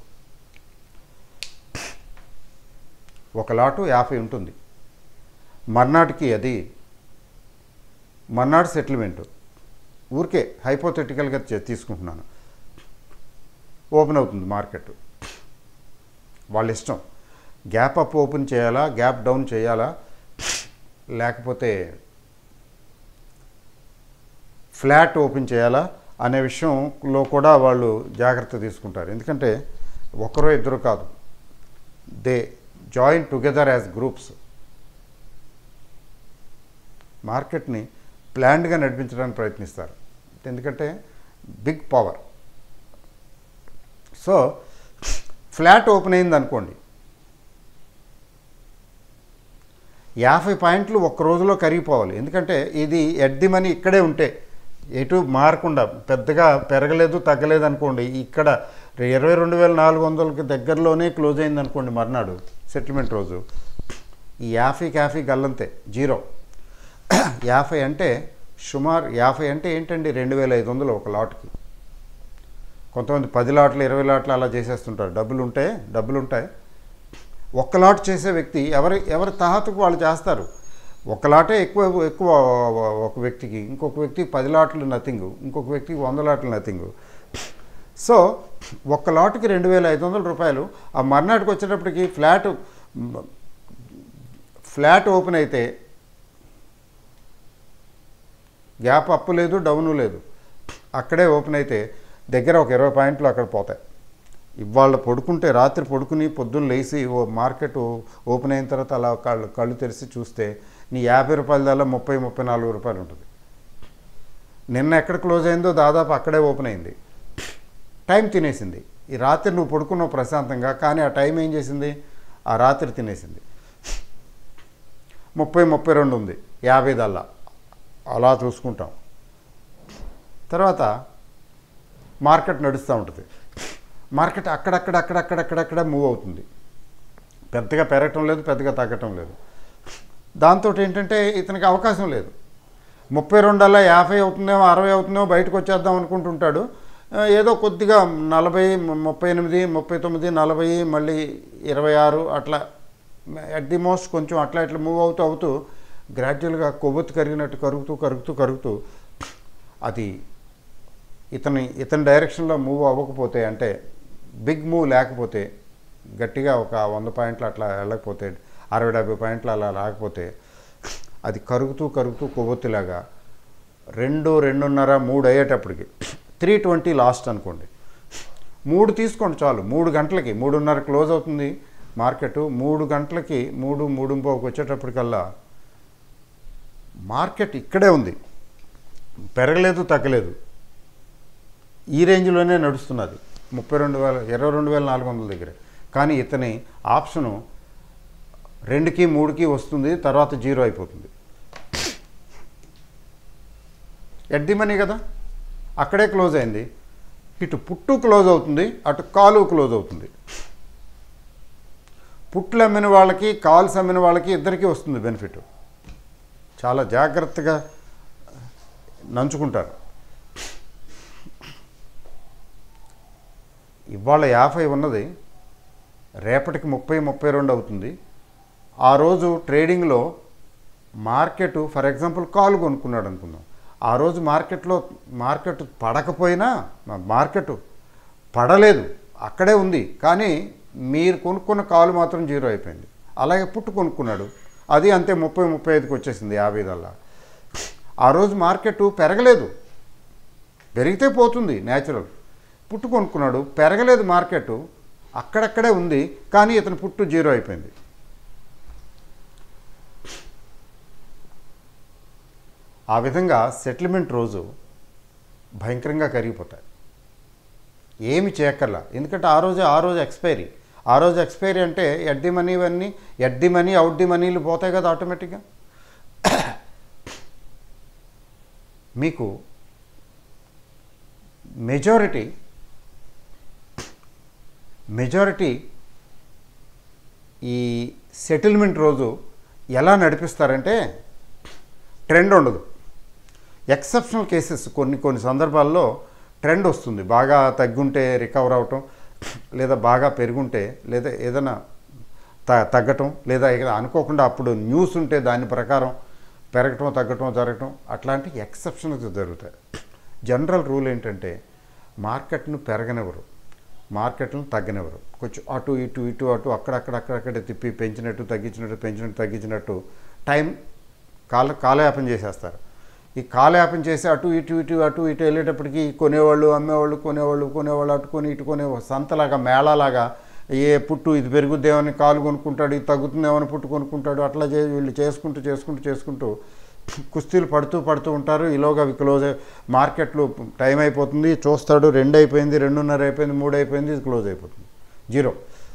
Speaker 1: ఒక లాటు యాభై ఉంటుంది మర్నాటికి అది మర్నాడు సెటిల్మెంట్ ఊరికే హైపోథెటికల్గా తీసుకుంటున్నాను ఓపెన్ అవుతుంది మార్కెట్ వాళ్ళ ఇష్టం గ్యాప్ అప్ ఓపెన్ చేయాలా గ్యాప్ డౌన్ చేయాలా లేకపోతే ఫ్లాట్ ఓపెన్ చేయాలా అనే విషయంలో కూడా వాళ్ళు జాగ్రత్త తీసుకుంటారు ఎందుకంటే ఒకరో ఇద్దరు కాదు they join together as groups మార్కెట్ని ప్లాన్డ్గా నడిపించడానికి ప్రయత్నిస్తారు ఎందుకంటే big power so flat open అయింది అనుకోండి యాభై పాయింట్లు ఒక్క రోజులో కరిగిపోవాలి ఎందుకంటే ఇది ఎట్ ది మనీ ఇక్కడే ఉంటే ఎటు మారకుండా పెద్దగా పెరగలేదు తగ్గలేదు అనుకోండి ఇక్కడ ఇరవై రెండు వేల నాలుగు వందలకి దగ్గరలోనే క్లోజ్ అయింది అనుకోండి మర్నాడు సెటిల్మెంట్ రోజు ఈ యాభైకి యాభై గల్లంతే జీరో యాభై అంటే సుమారు యాభై అంటే ఏంటండి రెండు వేల ఐదు వందలు ఒక లాట్కి కొంతమంది పది లాట్లు ఇరవై లాట్లు అలా చేసేస్తుంటారు డబ్బులు ఉంటే డబ్బులు ఉంటాయి ఒక్క లాట్ చేసే వ్యక్తి ఎవరి ఎవరి తహతకు వాళ్ళు చేస్తారు ఒక లాటే ఎక్కువ ఎక్కువ ఒక వ్యక్తికి ఇంకొక వ్యక్తికి పది లాట్లు నథింగ్ ఇంకొక వ్యక్తికి వంద లాట్లు నథింగ్ సో ఒక్క లాట్కి రెండు వేల ఐదు వందల రూపాయలు ఆ మర్నాటికి వచ్చేటప్పటికి ఫ్లాట్ ఫ్లాట్ ఓపెన్ అయితే గ్యాప్ అప్ లేదు డౌను లేదు అక్కడే ఓపెన్ అయితే దగ్గర ఒక ఇరవై పాయింట్లు అక్కడ పోతాయి ఇవాళ పడుకుంటే రాత్రి పడుకుని పొద్దున్న లేచి ఓ మార్కెట్ ఓపెన్ అయిన తర్వాత అలా కళ్ళు కళ్ళు తెరిచి చూస్తే నీ యాభై రూపాయల దాకా ముప్పై ముప్పై నాలుగు రూపాయలు ఉంటుంది నిన్న ఎక్కడ క్లోజ్ అయిందో దాదాపు అక్కడే ఓపెన్ అయింది టైం తినేసింది ఈ రాత్రి నువ్వు పడుకున్నావు ప్రశాంతంగా కానీ ఆ టైం ఏం చేసింది ఆ రాత్రి తినేసింది ముప్పై ముప్పై రెండు ఉంది యాభై దల్లా అలా చూసుకుంటాం తర్వాత మార్కెట్ నడుస్తూ ఉంటుంది మార్కెట్ అక్కడక్కడ అక్కడక్కడక్కడక్కడ మూవ్ అవుతుంది పెద్దగా పెరగటం లేదు పెద్దగా తగ్గటం లేదు దాంతో ఏంటంటే ఇతనికి అవకాశం లేదు ముప్పై రెండల్లా యాభై అవుతుందేమో అరవై అవుతుందేమో బయటకు వచ్చేద్దాం అనుకుంటుంటాడు ఆ, ఏదో కొద్దిగా నలభై ముప్పై ఎనిమిది ముప్పై తొమ్మిది నలభై మళ్ళీ ఇరవై ఆరు అట్లా అట్ ది మోస్ట్ కొంచెం అట్లా ఇట్లా మూవ్ అవుతూ అవుతూ గ్రాడ్యువల్గా కొవ్వొత్తు కరిగినట్టు కరుగుతూ కరుగుతూ కరుగుతూ అది ఇతని ఇతని డైరెక్షన్లో మూవ్ అవ్వకపోతే అంటే బిగ్ మూవ్ లేకపోతే గట్టిగా ఒక వంద పాయింట్లు అట్లా వెళ్ళకపోతే అరవై డెబ్బై పాయింట్లు అలా రాకపోతే అది కరుగుతూ కరుగుతూ కొవ్వొత్తిలాగా రెండు రెండున్నర మూడు అయ్యేటప్పటికి త్రీ ట్వంటీ లాస్ట్ అనుకోండి మూడు తీసుకోండి చాలు మూడు గంటలకి మూడున్నర క్లోజ్ అవుతుంది మార్కెట్ మూడు గంటలకి మూడు మూడుంపోకి వచ్చేటప్పటికల్లా మార్కెట్ ఇక్కడే ఉంది పెరగలేదు తగ్గలేదు ఈ రేంజ్లోనే నడుస్తున్నది ముప్పై రెండు వేల ఇరవై రెండు వేల నాలుగు వందల దగ్గర కానీ ఇతని ఆప్షను రెండుకి మూడుకి వస్తుంది తర్వాత జీరో అయిపోతుంది ఎట్ ది మనీ కదా అక్కడే క్లోజ్ అయింది ఇటు పుట్టు క్లోజ్ అవుతుంది అటు కాలు క్లోజ్ అవుతుంది పుట్లు అమ్మిన వాళ్ళకి కాల్స్ అమ్మిన వాళ్ళకి ఇద్దరికీ వస్తుంది బెనిఫిట్ చాలా జాగ్రత్తగా నంచుకుంటారు ఇవాళ యాభై ఉన్నది రేపటికి ముప్పై ముప్పై రెండు అవుతుంది ఆ రోజు ట్రేడింగ్లో మార్కెట్ ఫర్ ఎగ్జాంపుల్ కాలు కొనుక్కున్నాడు అనుకుందాం ఆ రోజు మార్కెట్లో మార్కెట్ పడకపోయినా మా- మార్కెట్ పడలేదు అక్కడే ఉంది కానీ మీరు కొనుక్కున్న కాలు మాత్రం జీరో అయిపోయింది అలాగే పుట్టు కొనుక్కున్నాడు అది అంతే ముప్పై ముప్పై ఐదుకి వచ్చేసింది యాభై దల్లా ఆ రోజు మార్కెట్ పెరగలేదు పెరిగితే పోతుంది న్యాచురల్ పుట్టు కొనుక్కున్నాడు పెరగలేదు మార్కెట్ అక్కడక్కడే ఉంది కానీ ఇతను పుట్టు జీరో అయిపోయింది ఆ విధంగా సెటిల్మెంట్ రోజు భయంకరంగా కరిగిపోతాయి ఏమి చేయక్కర్లా ఎందుకంటే ఆ రోజు ఆ రోజు ఎక్స్పైరీ ఆ రోజు ఎక్స్పైరీ అంటే ఎడ్డి మనీ ఇవన్నీ ఎడ్డి మనీ అవుట్ ది మనీలు పోతాయి కదా ఆటోమేటిక్గా మీకు మెజారిటీ మెజారిటీ ఈ సెటిల్మెంట్ రోజు ఎలా నడిపిస్తారంటే ట్రెండ్ ఉండదు ఎక్సెప్షనల్ కేసెస్ కొన్ని కొన్ని సందర్భాల్లో ట్రెండ్ వస్తుంది బాగా తగ్గుంటే రికవర్ అవటం లేదా బాగా పెరుగుంటే లేదా ఏదైనా త తగ్గటం లేదా ఏదైనా అనుకోకుండా అప్పుడు న్యూస్ ఉంటే దాని ప్రకారం పెరగటం తగ్గటం జరగటం అట్లాంటి ఎక్సెప్షన్స్ జరుగుతాయి జనరల్ రూల్ ఏంటంటే మార్కెట్ను పెరగనివ్వరు మార్కెట్లను తగ్గనివ్వరు కొంచెం అటు ఇటు ఇటు అటు అక్కడక్కడ అక్కడక్కడ తిప్పి పెంచినట్టు తగ్గించినట్టు పెంచినట్టు తగ్గించినట్టు టైం కాల కాలయాపన చేసేస్తారు ఈ కాలయాపన చేసి అటు ఇటు ఇటు అటు ఇటు వెళ్ళేటప్పటికి కొనేవాళ్ళు అమ్మేవాళ్ళు కొనేవాళ్ళు కొనేవాళ్ళు అటు కొని ఇటు కొనే సంతలాగా మేళాలాగా ఏ పుట్టు ఇది పెరుగుద్దేమని కాలు కొనుక్కుంటాడు ఇది తగ్గుతుందేమని పుట్టు కొనుక్కుంటాడు అట్లా చే వీళ్ళు చేసుకుంటూ చేసుకుంటూ చేసుకుంటూ కుస్తీలు పడుతూ పడుతూ ఉంటారు ఈలోగా అవి క్లోజ్ అయి- మార్కెట్లు టైం అయిపోతుంది చూస్తాడు రెండు అయిపోయింది రెండున్నర అయిపోయింది మూడు అయిపోయింది ఇది క్లోజ్ అయిపోతుంది జీరో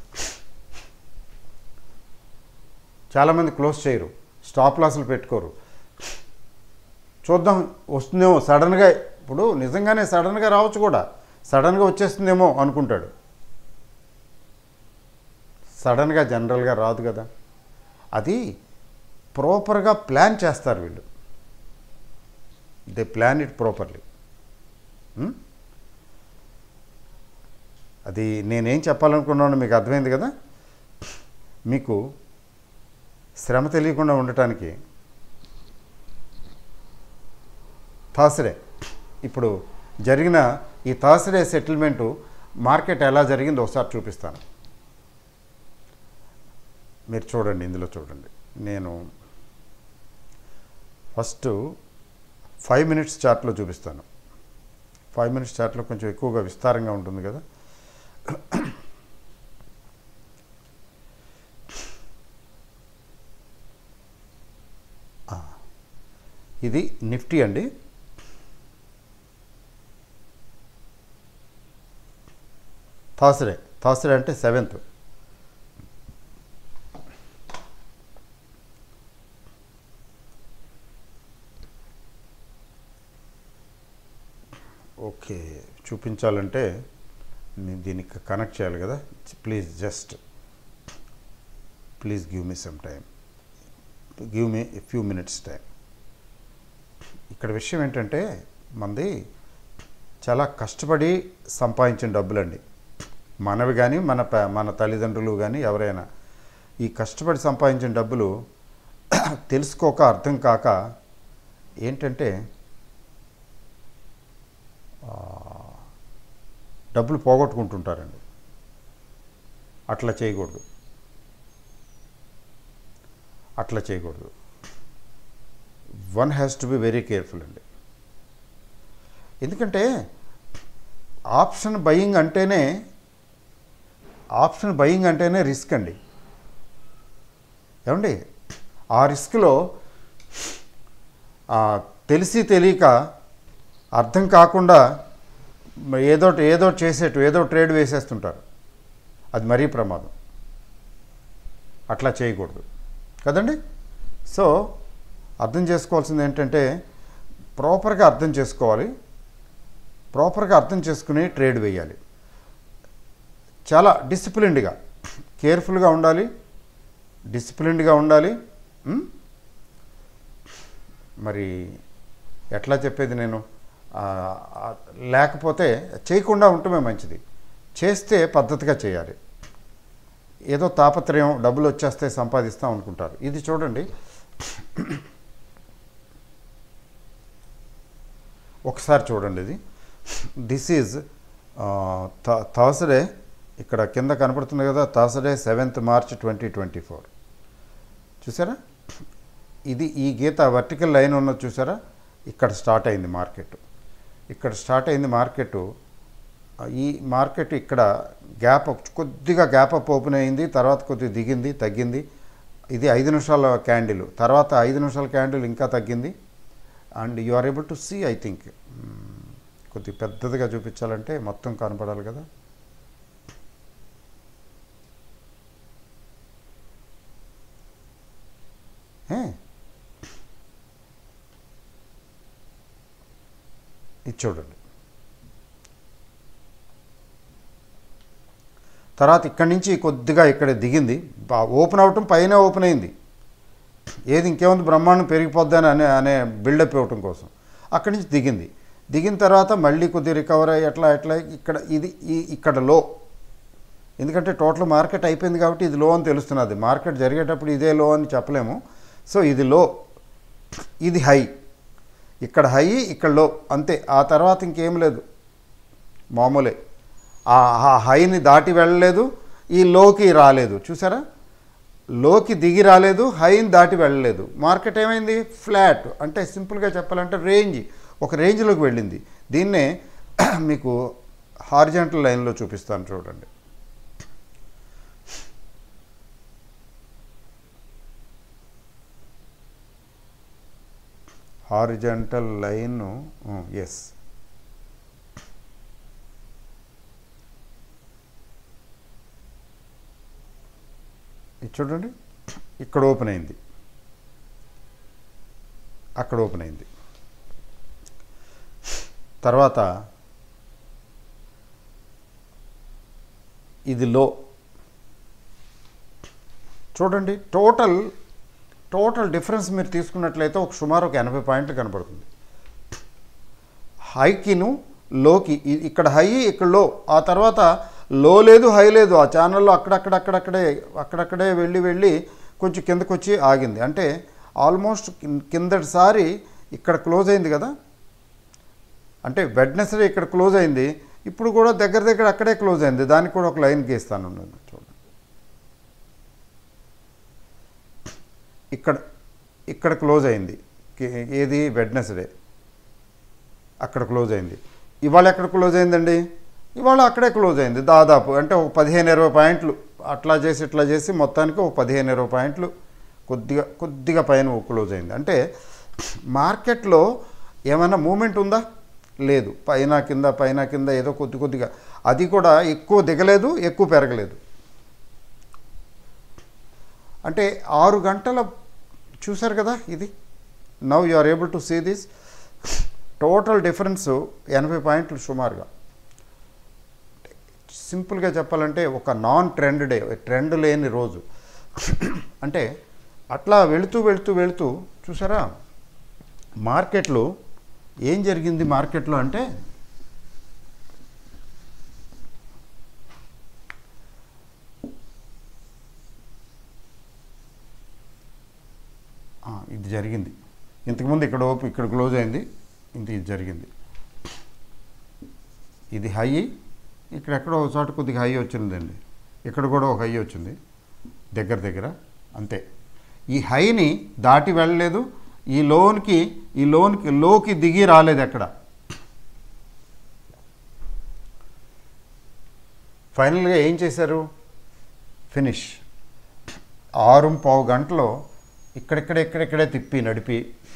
Speaker 1: చాలామంది క్లోజ్ చేయరు స్టాప్ లాస్లు పెట్టుకోరు చూద్దాం వస్తుందేమో సడన్గా ఇప్పుడు నిజంగానే సడన్గా రావచ్చు కూడా సడన్గా వచ్చేస్తుందేమో అనుకుంటాడు సడన్గా జనరల్గా రాదు కదా అది ప్రాపర్గా ప్లాన్ చేస్తారు వీళ్ళు దే ప్లాన్ ఇట్ ప్రాపర్లీ అది నేనేం చెప్పాలనుకున్నాను మీకు అర్థమైంది కదా మీకు శ్రమ తెలియకుండా ఉండటానికి థర్స్డే ఇప్పుడు జరిగిన ఈ థర్స్డే సెటిల్మెంటు మార్కెట్ ఎలా జరిగిందో ఒకసారి చూపిస్తాను మీరు చూడండి ఇందులో చూడండి నేను ఫస్ట్ ఫైవ్ మినిట్స్ చార్ట్లో చూపిస్తాను ఫైవ్ మినిట్స్ చార్ట్లో కొంచెం ఎక్కువగా విస్తారంగా ఉంటుంది కదా ఆ, ఇది నిఫ్టీ అండి థర్స్డే థర్స్డే అంటే సెవెంత్ ఓకే చూపించాలంటే నేను దీనికి కనెక్ట్ చేయాలి కదా please just please give me some time give me a few minutes time ఇక్కడ విషయం ఏంటంటే మంది చాలా కష్టపడి సంపాదించిన డబ్బులండి మనవి కానీ మన ప- మన తల్లిదండ్రులు కానీ ఎవరైనా ఈ కష్టపడి సంపాదించిన డబ్బులు తెలుసుకోక అర్థం కాక ఏంటంటే ఆ, డబ్బులు పోగొట్టుకుంటుంటారండి అట్లా చేయకూడదు అట్లా చేయకూడదు one has to be very careful అండి ఎందుకంటే ఆప్షన్ బయింగ్ అంటేనే ఆప్షన్ బయింగ్ అంటేనే రిస్క్ అండి ఏమండి ఆ రిస్క్లో ఆ, తెలిసి తెలియక అర్థం కాకుండా మ- ఏదో ఏదో చేసేట్టు ఏదో ట్రేడ్ వేసేస్తుంటారు అది మరీ ప్రమాదం అట్లా చేయకూడదు కదండి సో అర్థం చేసుకోవాల్సింది ఏంటంటే ప్రాపర్గా అర్థం చేసుకోవాలి ప్రాపర్గా అర్థం చేసుకుని ట్రేడ్ వేయాలి చాలా డిసిప్లిన్డ్గా కేర్ఫుల్గా ఉండాలి డిసిప్లిన్డ్గా ఉండాలి ఉం? మరి ఎట్లా చెప్పేది నేను ఆ, ఆ, లేకపోతే చేయకుండా ఉండటమే మంచిది చేస్తే పద్ధతిగా చేయాలి ఏదో తాపత్రయం డబ్బులు వచ్చేస్తే సంపాదిస్తాం అనుకుంటారు ఇది చూడండి ఒకసారి చూడండి ఇది దిస్ ఈజ్ థర్స్డే ఇక్కడ కింద కనపడుతుంది కదా Thursday seventh March twenty twenty four చూసారా ఇది ఈ గీత వర్టికల్ లైన్ ఉన్నది చూసారా ఇక్కడ స్టార్ట్ అయింది మార్కెట్ ఇక్కడ స్టార్ట్ అయింది మార్కెట్ ఈ మార్కెట్ ఇక్కడ గ్యాప్ అప్ కొద్దిగా గ్యాప్ అప్ ఓపెన్ అయింది తర్వాత కొద్దిగా దిగింది తగ్గింది ఇది ఐదు నిమిషాల క్యాండిల్ తర్వాత ఐదు నిమిషాల క్యాండిల్ ఇంకా తగ్గింది and you are able to see I think కొద్ది పెద్దదిగా చూపించాలంటే మొత్తం కనపడాలి కదా ఏ? ఇది చూడండి తర్వాత ఇక్కడి నుంచి కొద్దిగా ఇక్కడ దిగింది బా- ఓపెన్ అవటం పైన ఓపెన్ అయింది ఏది ఇంకేముంది బ్రహ్మాండం పెరిగిపోద్దని అనే అనే బిల్డప్ ఇవ్వటం కోసం అక్కడి నుంచి దిగింది దిగిన తర్వాత మళ్ళీ కొద్ది రికవర్ అయ్యి ఎట్లా ఎట్లా ఇక్కడ ఇది ఈ ఇక్కడ లో ఎందుకంటే టోటల్ మార్కెట్ అయిపోయింది కాబట్టి ఇది లో అని తెలుస్తున్నది మార్కెట్ జరిగేటప్పుడు ఇదే లో అని చెప్పలేము సో ఇది లో ఇది హై ఇక్కడ హై ఇక్కడ లో అంతే ఆ తర్వాత ఇంకేం లేదు మామూలే ఆ ఆ హైని దాటి వెళ్ళలేదు ఈ లోకి రాలేదు చూసారా లోకి దిగి రాలేదు హైని దాటి వెళ్ళలేదు మార్కెట్ ఏమైంది ఫ్లాట్ అంటే సింపుల్గా చెప్పాలంటే రేంజ్ ఒక రేంజ్లోకి వెళ్ళింది దీన్నే మీకు హార్జెంటల్ లైన్లో చూపిస్తాను చూడండి హారిజంటల్ లైన్ ఎస్ ఇది చూడండి ఇక్కడ ఓపెన్ అయింది అక్కడ ఓపెన్ అయింది తర్వాత ఇది లో చూడండి టోటల్ టోటల్ డిఫరెన్స్ మీరు తీసుకున్నట్లయితే ఒక సుమారు ఒక ఎనభై పాయింట్లు కనపడుతుంది హైకిను లోకి ఇ- ఇక్కడ హై ఇక్కడ లో ఆ తర్వాత లో లేదు హై లేదు ఆ ఛానల్లో అక్కడక్కడ అక్కడక్కడే అక్కడక్కడే వెళ్ళి వెళ్ళి కొంచెం కిందకు వచ్చి ఆగింది అంటే ఆల్మోస్ట్ కిం- కిందటిసారి ఇక్కడ క్లోజ్ అయింది కదా అంటే వెడ్నెస్డే ఇక్కడ క్లోజ్ అయింది ఇప్పుడు కూడా దగ్గర దగ్గర అక్కడే క్లోజ్ అయింది దానికి కూడా ఒక లైన్ గీస్తాను నేను చూడండి ఇక్కడ ఇక్కడ క్లోజ్ అయింది కే- ఏది వెడ్నెస్డే అక్కడ క్లోజ్ అయింది ఇవాళ ఎక్కడ క్లోజ్ అయిందండి ఇవాళ అక్కడే క్లోజ్ అయింది దాదాపు అంటే ఒక పదిహేను ఇరవై పాయింట్లు అట్లా చేసి ఇట్లా చేసి మొత్తానికి ఒక పదిహేను ఇరవై పాయింట్లు కొద్దిగా కొద్దిగా పైన క్లోజ్ అయింది అంటే మార్కెట్లో ఏమైనా మూమెంట్ ఉందా లేదు పైన కింద పైన కింద ఏదో కొద్ది కొద్దిగా అది కూడా ఎక్కువ దిగలేదు ఎక్కువ పెరగలేదు అంటే ఆరు గంటల చూశారు కదా ఇది now you are able to see this total difference ఎనభై పాయింట్లు సుమారుగా సింపుల్గా చెప్పాలంటే ఒక నాన్ ట్రెండ్ డే ట్రెండ్ లేని రోజు అంటే అట్లా వెళుతూ వెళుతూ వెళుతూ చూసారా మార్కెట్లో ఏం జరిగింది మార్కెట్లో అంటే ఆ, ఇది జరిగింది ఇంతకుముందు ఇక్కడ ఓపు ఇక్కడ క్లోజ్ అయింది ఇంత ఇది జరిగింది ఇది హై ఇక్కడ ఎక్కడో ఒక చోట కొద్దిగా హై వచ్చిందండి ఇక్కడ కూడా ఒక హై వచ్చింది దగ్గర దగ్గర అంతే ఈ హైని దాటి వెళ్ళలేదు ఈ లోన్కి ఈ లోన్కి లోకి దిగి రాలేదు ఎక్కడ ఫైనల్గా ఏం చేశారు ఫినిష్ ఆరు పావు గంటలో ఇక్కడెక్కడ ఎక్కడెక్కడే తిప్పి నడిపి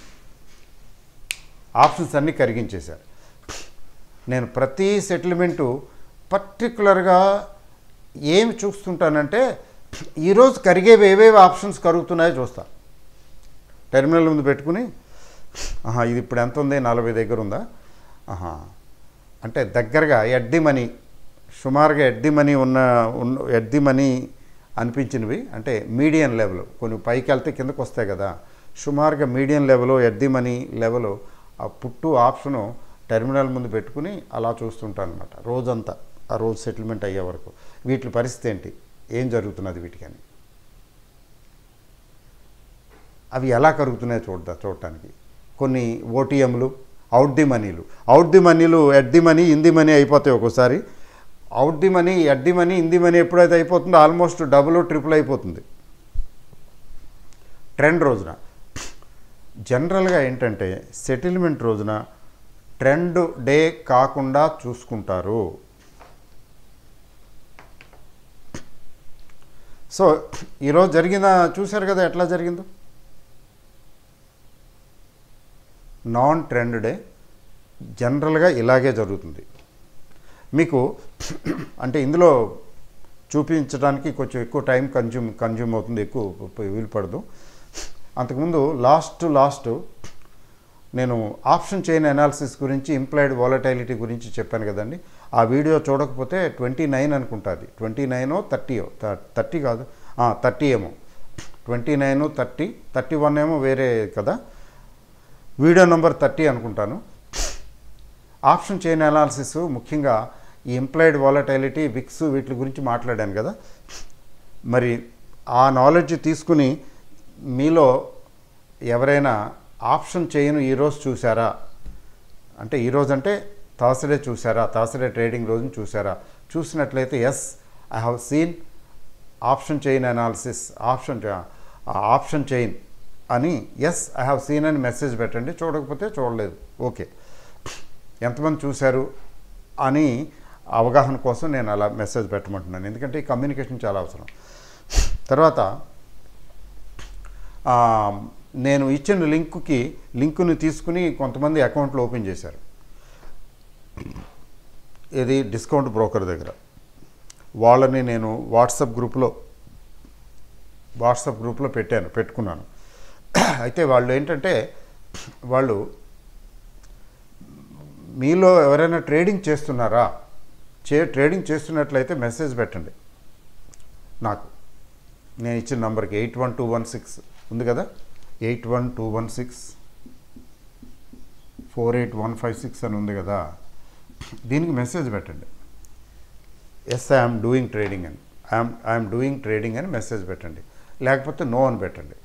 Speaker 1: ఆప్షన్స్ అన్నీ కరిగించేశారు నేను ప్రతి సెటిల్మెంటు పర్టికులర్గా ఏమి చూస్తుంటానంటే ఈరోజు కరిగేవి ఏవేవి ఆప్షన్స్ కరుగుతున్నాయో చూస్తా టెర్మినల్ ముందు పెట్టుకుని ఆహా ఇది ఇప్పుడు ఎంత ఉంది నలభై దగ్గర ఉందా ఆహా అంటే దగ్గరగా ఎడ్డి మనీ సుమారుగా ఎడ్డి మనీ ఉన్న ఉన్న ఎడ్డి మనీ అనిపించినవి అంటే మీడియం లెవెల్ కొన్ని పైకి వెళ్తే కిందకు వస్తాయి కదా సుమారుగా medium level at the money level ఆ పుట్టు ఆప్షను టెర్మినల్ ముందు పెట్టుకుని అలా చూస్తుంటాను అనమాట రోజంతా ఆ రోజు సెటిల్మెంట్ అయ్యే వరకు వీటి పరిస్థితి ఏంటి ఏం జరుగుతున్నది వీటికని అవి ఎలా కరుగుతున్నాయో చూడదా చూడటానికి కొన్ని ఓటీఎంలు అవుట్ ది మనీలు అవుట్ ది మనీలు at the money in the money అయిపోతాయి ఒక్కోసారి out the money at the money in the money ఎప్పుడైతే అయిపోతుందో ఆల్మోస్ట్ డబుల్ ట్రిపుల్ అయిపోతుంది ట్రెండ్ రోజున జనరల్గా ఏంటంటే సెటిల్మెంట్ రోజున ట్రెండ్ డే కాకుండా చూసుకుంటారు సో ఈరోజు జరిగిన చూశారు కదా ఎట్లా జరిగిందో నాన్ ట్రెండ్ డే జనరల్గా ఇలాగే జరుగుతుంది మీకు అంటే ఇందులో చూపించడానికి కొంచెం ఎక్కువ టైం కన్జ్యూమ్ కన్జ్యూమ్ అవుతుంది ఎక్కువ వీలు పడదు అంతకుముందు లాస్ట్ లాస్ట్ నేను ఆప్షన్ చైన్ అనాలిసిస్ గురించి ఇంప్లాయిడ్ వాలటైలిటీ గురించి చెప్పాను కదండి ఆ వీడియో చూడకపోతే ట్వంటీ నైన్ అనుకుంటుంది ట్వంటీ నైనో థర్టీయో థర్టీ కాదు థర్టీ ఏమో twenty nine thirty thirty one ఏమో వేరే కదా వీడియో నెంబర్ థర్టీ అనుకుంటాను ఆప్షన్ చైన్ అనాలిసిస్ ముఖ్యంగా ఈ ఎంప్లాయిడ్ వాలటైలిటీ విక్స్ వీటి గురించి మాట్లాడాను కదా మరి ఆ నాలెడ్జ్ తీసుకుని మీలో ఎవరైనా ఆప్షన్ చైన్ ఈరోజు చూసారా అంటే ఈరోజు అంటే థర్స్డే చూసారా థర్స్డే ట్రేడింగ్ రోజున చూసారా చూసినట్లయితే yes I have seen option chain analysis option option chain అని ఎస్ ఐ హ్యావ్ సీన్ అని మెసేజ్ పెట్టండి చూడకపోతే చూడలేదు ఓకే ఎంతమంది చూశారు అని అవగాహన కోసం నేను అలా మెసేజ్ పెట్టమంటున్నాను ఎందుకంటే ఈ కమ్యూనికేషన్ చాలా అవసరం తర్వాత ఆ, నేను ఇచ్చిన లింకుకి లింకుని తీసుకుని కొంతమంది అకౌంట్లు ఓపెన్ చేశారు ఇది డిస్కౌంట్ బ్రోకర్ దగ్గర వాళ్ళని నేను వాట్సాప్ గ్రూప్లో వాట్సాప్ గ్రూప్లో పెట్టాను పెట్టుకున్నాను అయితే వాళ్ళు ఏంటంటే వాళ్ళు మీలో ఎవరైనా ట్రేడింగ్ చేస్తున్నారా చే ట్రేడింగ్ చేస్తున్నట్లయితే మెసేజ్ పెట్టండి నాకు నేను ఇచ్చిన నంబర్కి eight one two one six ఉంది కదా eight one two one six four eight one five six అని ఉంది కదా దీనికి మెసేజ్ పెట్టండి ఎస్ ఐఎమ్ డూయింగ్ ట్రేడింగ్ అని ఐఎమ్ ఐఎమ్ డూయింగ్ ట్రేడింగ్ అని మెసేజ్ పెట్టండి లేకపోతే నో అని పెట్టండి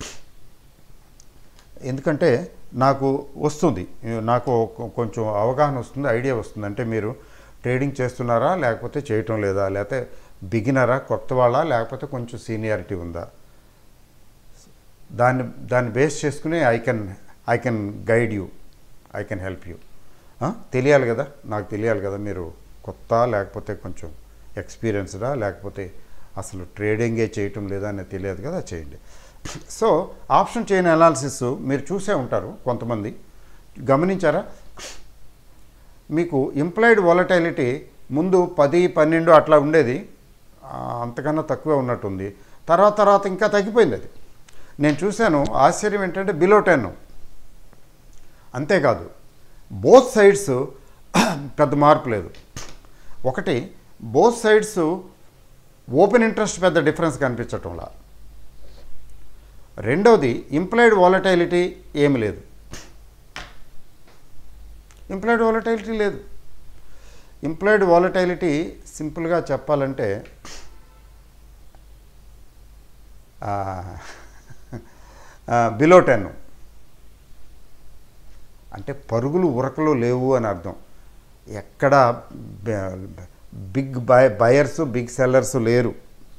Speaker 1: ఎందుకంటే నాకు వస్తుంది నాకు కొ- కొంచెం అవగాహన వస్తుంది ఐడియా వస్తుంది అంటే మీరు ట్రేడింగ్ చేస్తున్నారా లేకపోతే చేయటం లేదా లేకపోతే బిగినరా కొత్త వాళ్ళా లేకపోతే కొంచెం సీనియారిటీ ఉందా దాన్ని దాన్ని బేస్ చేసుకుని I can I can guide you I can help you తెలియాలి కదా నాకు తెలియాలి కదా మీరు కొత్త లేకపోతే కొంచెం ఎక్స్పీరియన్స్డా లేకపోతే అసలు ట్రేడింగే చేయటం లేదా అనేది తెలియదు కదా చేయండి సో ఆప్షన్ చైన్ అనాలిసిస్ మీరు చూసే ఉంటారు కొంతమంది గమనించారా మీకు ఇంప్లాయిడ్ వాలటైలిటీ ముందు పది పన్నెండు అట్లా ఉండేది ఆ, అంతకన్నా తక్కువే ఉన్నట్టుంది తర్వాత తర్వాత ఇంకా తగ్గిపోయింది అది నేను చూశాను ఆశ్చర్యం ఏంటంటే బిలో టెన్ అంతేకాదు బోత్ సైడ్స్ పెద్ద మార్పు లేదు ఒకటి బోత్ సైడ్స్ ఓపెన్ ఇంట్రెస్ట్ పెద్ద డిఫరెన్స్ కనిపించటంలా రెండవది ఇంప్లాయిడ్ వాలటైలిటీ ఏమి లేదు ఇంప్లాయిడ్ వాలటైలిటీ లేదు ఇంప్లాయిడ్ వాలటైలిటీ సింపుల్గా చెప్పాలంటే బిలో టెన్ అంటే పరుగులు ఉరకలు లేవు అని అర్థం ఎక్కడ big buy buyers big sellers లేరు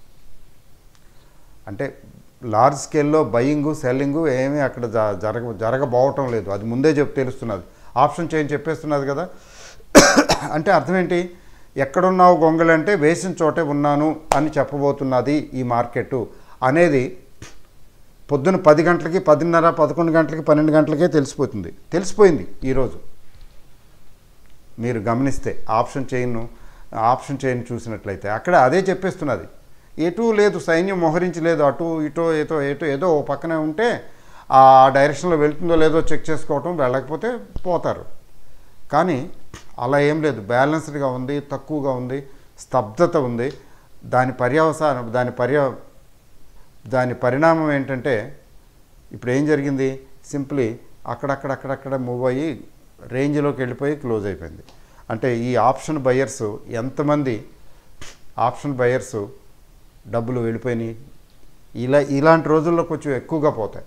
Speaker 1: అంటే లార్జ్ స్కేల్లో బయింగ్ సెల్లింగ్ ఏమీ అక్కడ జ- జరగ జరగబోవటం లేదు అది ముందే చెప్పు తెలుస్తున్నది ఆప్షన్ చేంజ్ చెప్పేస్తున్నది కదా అంటే అర్థం ఏంటి ఎక్కడున్నావు గొంగళంటే వేసిన చోటే ఉన్నాను అని చెప్పబోతున్నది ఈ మార్కెట్ అనేది పొద్దున పది గంటలకి పదిన్నర పదకొండు గంటలకి పన్నెండు గంటలకే తెలిసిపోతుంది తెలిసిపోయింది ఈరోజు మీరు గమనిస్తే ఆప్షన్ చైన్ ఆప్షన్ చైన్ చూసినట్లయితే అక్కడ అదే చెప్పేస్తున్నది ఎటు లేదు సైన్యం మోహరించలేదు అటు ఇటో ఏదో ఏటో ఏదో ఓ పక్కనే ఉంటే ఆ డైరెక్షన్లో వెళ్తుందో లేదో చెక్ చేసుకోవటం వెళ్ళకపోతే పోతారు కానీ అలా ఏం లేదు బ్యాలెన్స్డ్గా ఉంది తక్కువగా ఉంది స్తబ్దత ఉంది దాని పర్యవసానం దాని పర్య దాని పరిణామం ఏంటంటే ఇప్పుడు ఏం జరిగింది సింప్లీ అక్కడక్కడ అక్కడక్కడ మూవ్ అయ్యి రేంజ్లోకి వెళ్ళిపోయి క్లోజ్ అయిపోయింది అంటే ఈ ఆప్షన్ బయర్స్ ఎంతమంది ఆప్షన్ బయర్స్ డబ్బులు వెళ్ళిపోయినాయి ఇలా ఇలాంటి రోజుల్లో కొంచెం ఎక్కువగా పోతాయి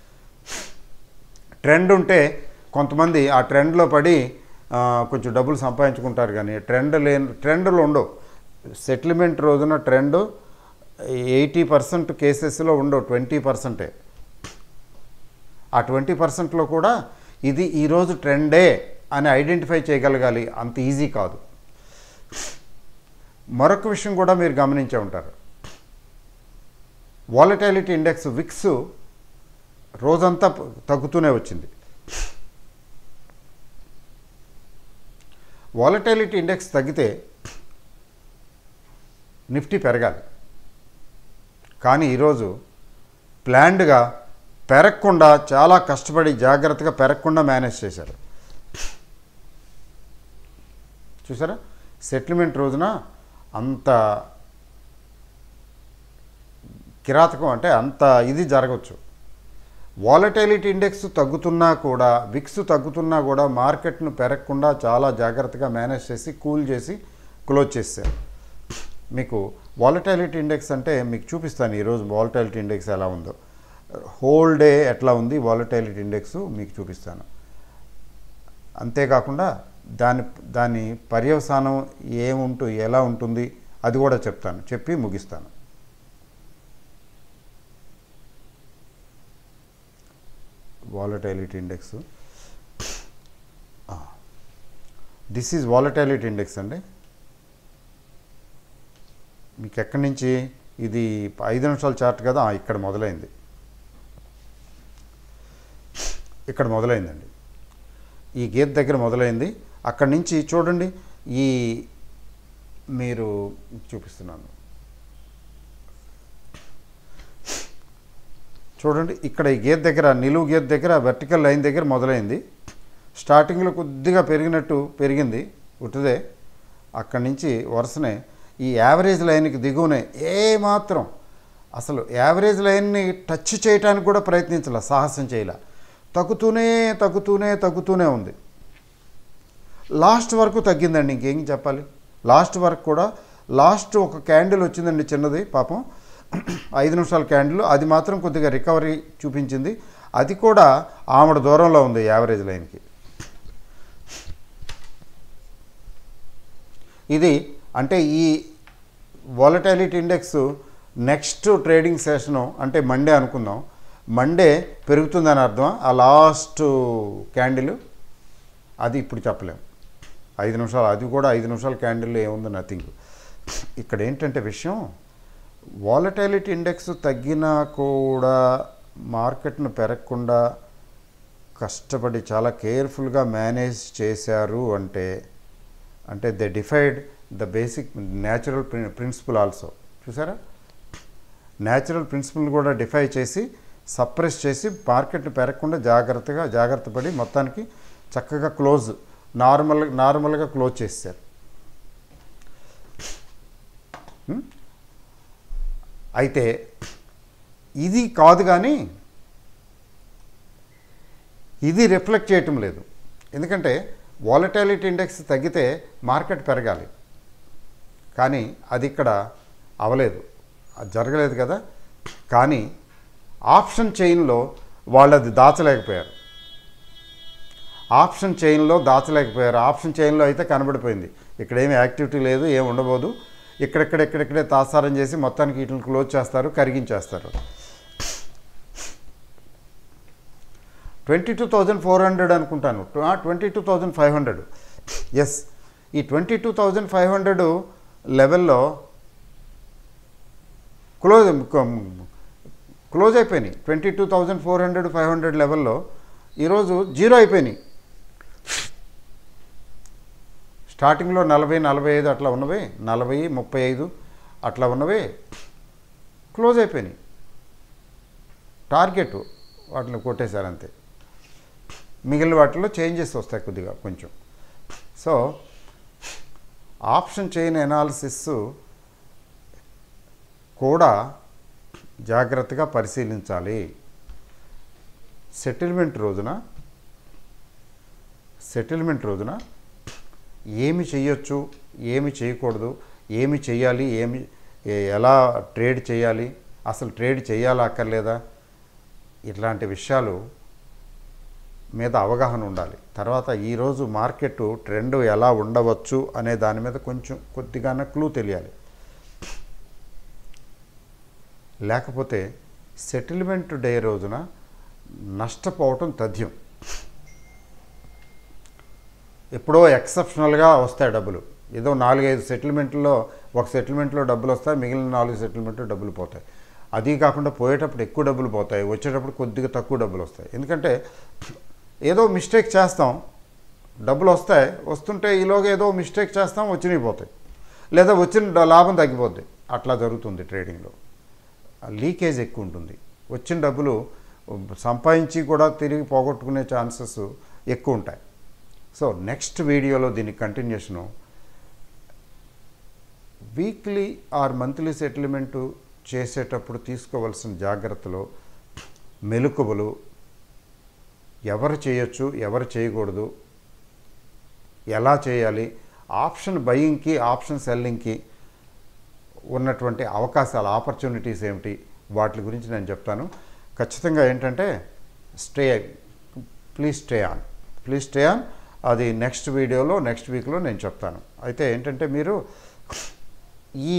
Speaker 1: ట్రెండ్ ఉంటే కొంతమంది ఆ ట్రెండ్లో పడి ఆ, కొంచెం డబ్బులు సంపాదించుకుంటారు కానీ ట్రెండ్ లేని ట్రెండ్లు ఉండవు సెటిల్మెంట్ రోజున ట్రెండ్ ఎయిటీ పర్సెంట్ కేసెస్లో ఉండవు ట్వంటీ పర్సెంటే ఆ ట్వంటీ పర్సెంట్లో కూడా ఇది ఈరోజు ట్రెండే అని ఐడెంటిఫై చేయగలగాలి అంత ఈజీ కాదు మరొక విషయం కూడా మీరు గమనించే ఉంటారు వాలటాలిటీ ఇండెక్స్ విక్స్ రోజంతా ప- తగ్గుతూనే వచ్చింది వాలటాలిటీ ఇండెక్స్ తగ్గితే నిఫ్టీ పెరగాలి కానీ ఈరోజు ప్లాన్డ్గా పెరగకుండా చాలా కష్టపడి జాగ్రత్తగా పెరగకుండా మేనేజ్ చేశారు చూసారా సెటిల్మెంట్ రోజున అంత కిరాతకం అంటే అంత ఇది జరగవచ్చు వాలటైలిటీ ఇండెక్స్ తగ్గుతున్నా కూడా విక్స్ తగ్గుతున్నా కూడా మార్కెట్ను పెరగకుండా చాలా జాగ్రత్తగా మేనేజ్ చేసి కూల్ చేసి క్లోజ్ చేశారు మీకు వాలటాలిటీ ఇండెక్స్ అంటే మీకు చూపిస్తాను ఈరోజు వాలటాలిటీ ఇండెక్స్ ఎలా ఉందో హోల్ డే ఎట్లా ఉంది వాలటాలిటీ ఇండెక్స్ మీకు చూపిస్తాను అంతేకాకుండా దాని దాని పర్యవసానం ఏముంటు ఎలా ఉంటుంది అది కూడా చెప్తాను చెప్పి ముగిస్తాను volatility index this is volatility index అండి మీకు ఎక్కడి నుంచి ఇది ఐదు నిమిషాల చార్ట్ కదా ఆ, ఇక్కడ మొదలైంది ఇక్కడ మొదలైందండి ఈ గీత దగ్గర మొదలైంది అక్కడి నుంచి చూడండి ఈ మీరు చూపిస్తున్నాను చూడండి ఇక్కడ ఈ గీత దగ్గర నిలువు గీత దగ్గర వెర్టికల్ లైన్ దగ్గర మొదలైంది స్టార్టింగ్లో కొద్దిగా పెరిగినట్టు పెరిగింది ఉట్టుదే అక్కడి నుంచి వరుసనే ఈ యావరేజ్ లైన్కి దిగువనే ఏమాత్రం అసలు యావరేజ్ లైన్ని టచ్ చేయడానికి కూడా ప్రయత్నించాల సాహసం చేయాల తగ్గుతూనే తగ్గుతూనే తగ్గుతూనే ఉంది లాస్ట్ వరకు తగ్గిందండి ఇంకేం చెప్పాలి లాస్ట్ వరకు కూడా లాస్ట్ ఒక క్యాండిల్ వచ్చిందండి చిన్నది పాపం ఐదు నిమిషాల క్యాండిల్ అది మాత్రం కొద్దిగా రికవరీ చూపించింది అది కూడా ఆమెడ దూరంలో ఉంది యావరేజ్ లైన్కి ఇది అంటే ఈ volatility index next trading session అంటే మండే అనుకుందాం మండే పెరుగుతుందని అర్థం ఆ లాస్ట్ క్యాండిల్ అది ఇప్పుడు చెప్పలేం ఐదు నిమిషాలు అది కూడా ఐదు నిమిషాల క్యాండిల్ ఏముంది నథింగ్ ఇక్కడ ఏంటంటే విషయం వాలటాలిటీ ఇండెక్స్ తగ్గినా కూడా మార్కెట్ను పెరగకుండా కష్టపడి చాలా కేర్ఫుల్గా మేనేజ్ చేశారు అంటే అంటే they defied the basic natural principle also చూసారా న్యాచురల్ ప్రిన్సిపల్ కూడా డిఫై చేసి సప్రెస్ చేసి మార్కెట్ పెరగకుండా జాగ్రత్తగా జాగ్రత్త పడి మొత్తానికి చక్కగా క్లోజ్ నార్మల్ నార్మల్గా క్లోజ్ చేశారు హ్మ్? అయితే ఇది కాదు కానీ ఇది రిఫ్లెక్ట్ చేయటం లేదు ఎందుకంటే వాలటాలిటీ ఇండెక్స్ తగ్గితే మార్కెట్ పెరగాలి కానీ అది ఇక్కడ అవలేదు అది జరగలేదు కదా కానీ ఆప్షన్ చైన్లో వాళ్ళు అది దాచలేకపోయారు ఆప్షన్ చైన్లో దాచలేకపోయారు ఆప్షన్ చైన్లో అయితే కనబడిపోయింది ఇక్కడ ఏమి యాక్టివిటీ లేదు ఏమి ఉండబోదు ఇక్కడెక్కడ ఎక్కడెక్కడే తాసారం చేసి మొత్తానికి వీటిని క్లోజ్ చేస్తారు కరిగించేస్తారు twenty two thousand four hundred అనుకుంటాను twenty two thousand five hundred yes ఈ twenty two thousand five hundred లెవెల్లో క్లోజ్ క్లోజ్ అయిపోయినాయి twenty two thousand four hundred five hundred లెవెల్లో ఈరోజు జీరో అయిపోయినాయి స్టార్టింగ్లో నలభై నలభై ఐదు అట్లా ఉన్నవి నలభై ముప్పై ఐదు అట్లా ఉన్నవి క్లోజ్ అయిపోయినాయి టార్గెట్ వాటిని కొట్టేశారు అంతే మిగిలిన వాటిలో చేంజెస్ వస్తాయి కొద్దిగా కొంచెం సో ఆప్షన్ చైన్ ఎనాలిసిస్ కూడా జాగ్రత్తగా పరిశీలించాలి సెటిల్మెంట్ రోజున సెటిల్మెంట్ రోజున ఏమి చేయొచ్చు ఏమి చేయకూడదు ఏమి చేయాలి ఏమి ఏ- ఎలా ట్రేడ్ చేయాలి అసలు ట్రేడ్ చేయాలా అక్కర్లేదా ఇట్లాంటి విషయాలు మీద అవగాహన ఉండాలి తర్వాత ఈరోజు మార్కెట్ ట్రెండ్ ఎలా ఉండవచ్చు అనే దాని మీద కొంచెం కొద్దిగానే క్లూ తెలియాలి లేకపోతే సెటిల్మెంట్ డే రోజున నష్టపోవటం తథ్యం ఎప్పుడో ఎక్సెప్షనల్గా వస్తాయి డబ్బులు ఏదో నాలుగైదు సెటిల్మెంట్లో ఒక సెటిల్మెంట్లో డబ్బులు వస్తాయి మిగిలిన నాలుగు సెటిల్మెంట్లో డబ్బులు పోతాయి అది కాకుండా పోయేటప్పుడు ఎక్కువ డబ్బులు పోతాయి వచ్చేటప్పుడు కొద్దిగా తక్కువ డబ్బులు వస్తాయి ఎందుకంటే ఏదో మిస్టేక్ చేస్తాం డబ్బులు వస్తాయి వస్తుంటే ఈలోగా ఏదో మిస్టేక్ చేస్తాం వచ్చినవి పోతాయి లేదా వచ్చిన డ- లాభం తగ్గిపోద్ది అట్లా జరుగుతుంది ట్రేడింగ్లో లీకేజ్ ఎక్కువ ఉంటుంది వచ్చిన డబ్బులు సంపాదించి కూడా తిరిగి పోగొట్టుకునే ఛాన్సెస్ ఎక్కువ ఉంటాయి సో నెక్స్ట్ వీడియోలో దీని continuation weekly or monthly settlement చేసేటప్పుడు తీసుకోవాల్సిన జాగ్రత్తలు మెలకువలు ఎవరు చేయొచ్చు ఎవరు చేయకూడదు ఎలా చేయాలి ఆప్షన్ బయింగ్కి ఆప్షన్ సెల్లింగ్కి ఉన్నటువంటి అవకాశాలు ఆపర్చునిటీస్ ఏమిటి వాటి గురించి నేను చెప్తాను ఖచ్చితంగా ఏంటంటే stay please stay on please stay on అది నెక్స్ట్ వీడియోలో నెక్స్ట్ వీక్లో నేను చెప్తాను అయితే ఏంటంటే మీరు ఈ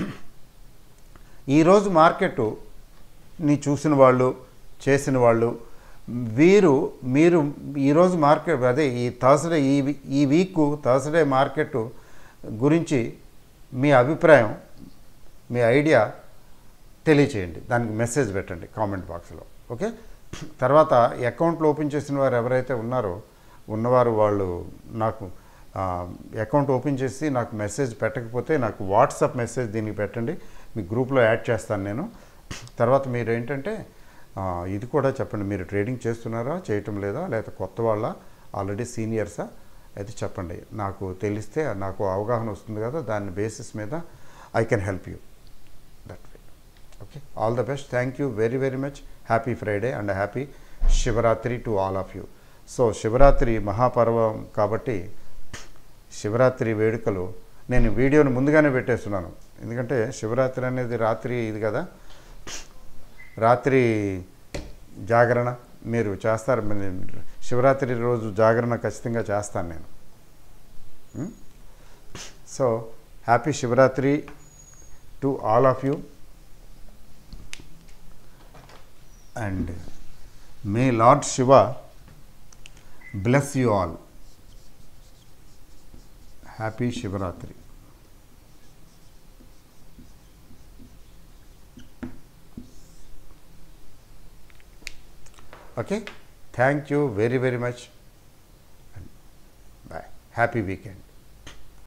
Speaker 1: ఈరోజు మార్కెట్ ని చూసిన వాళ్ళు చేసిన వాళ్ళు వీరు మీరు ఈరోజు మార్కెట్ అదే ఈ థర్స్డే ఈ వీ- ఈ వీక్ థర్స్డే మార్కెట్ గురించి మీ అభిప్రాయం మీ ఐడియా తెలియచేయండి దానికి మెసేజ్ పెట్టండి కామెంట్ బాక్స్లో ఓకే తర్వాత అకౌంట్లు ఓపెన్ చేసిన వారు ఎవరైతే ఉన్నారో ఉన్నవారు వాళ్ళు నాకు ఆ, అకౌంట్ ఓపెన్ చేసి నాకు మెసేజ్ పెట్టకపోతే నాకు వాట్సాప్ మెసేజ్ దీనికి పెట్టండి మీ గ్రూప్లో యాడ్ చేస్తాను నేను తర్వాత మీరు ఏంటంటే ఆ, ఇది కూడా చెప్పండి మీరు ట్రేడింగ్ చేస్తున్నారా చేయటం లేదా లేకపోతే కొత్త వాళ్ళ ఆల్రెడీ సీనియర్సా అయితే చెప్పండి నాకు తెలిస్తే నాకు అవగాహన వస్తుంది కదా దాని బేసిస్ మీద I can help you that way okay all the best thank you very very much happy Friday and happy Shivaratri to all of you so Shivaratri మహాపర్వం కాబట్టి శివరాత్రి వేడుకలు నేను వీడియోని ముందుగానే పెట్టేస్తున్నాను ఎందుకంటే శివరాత్రి అనేది రాత్రి ఇది కదా రాత్రి జాగరణ మీరు చేస్తారు మరి శివరాత్రి రోజు జాగరణ ఖచ్చితంగా చేస్తాను నేను so happy Shivaratri to all of you and may lord Shiva bless you all happy Shivaratri okay thank you very very much bye happy weekend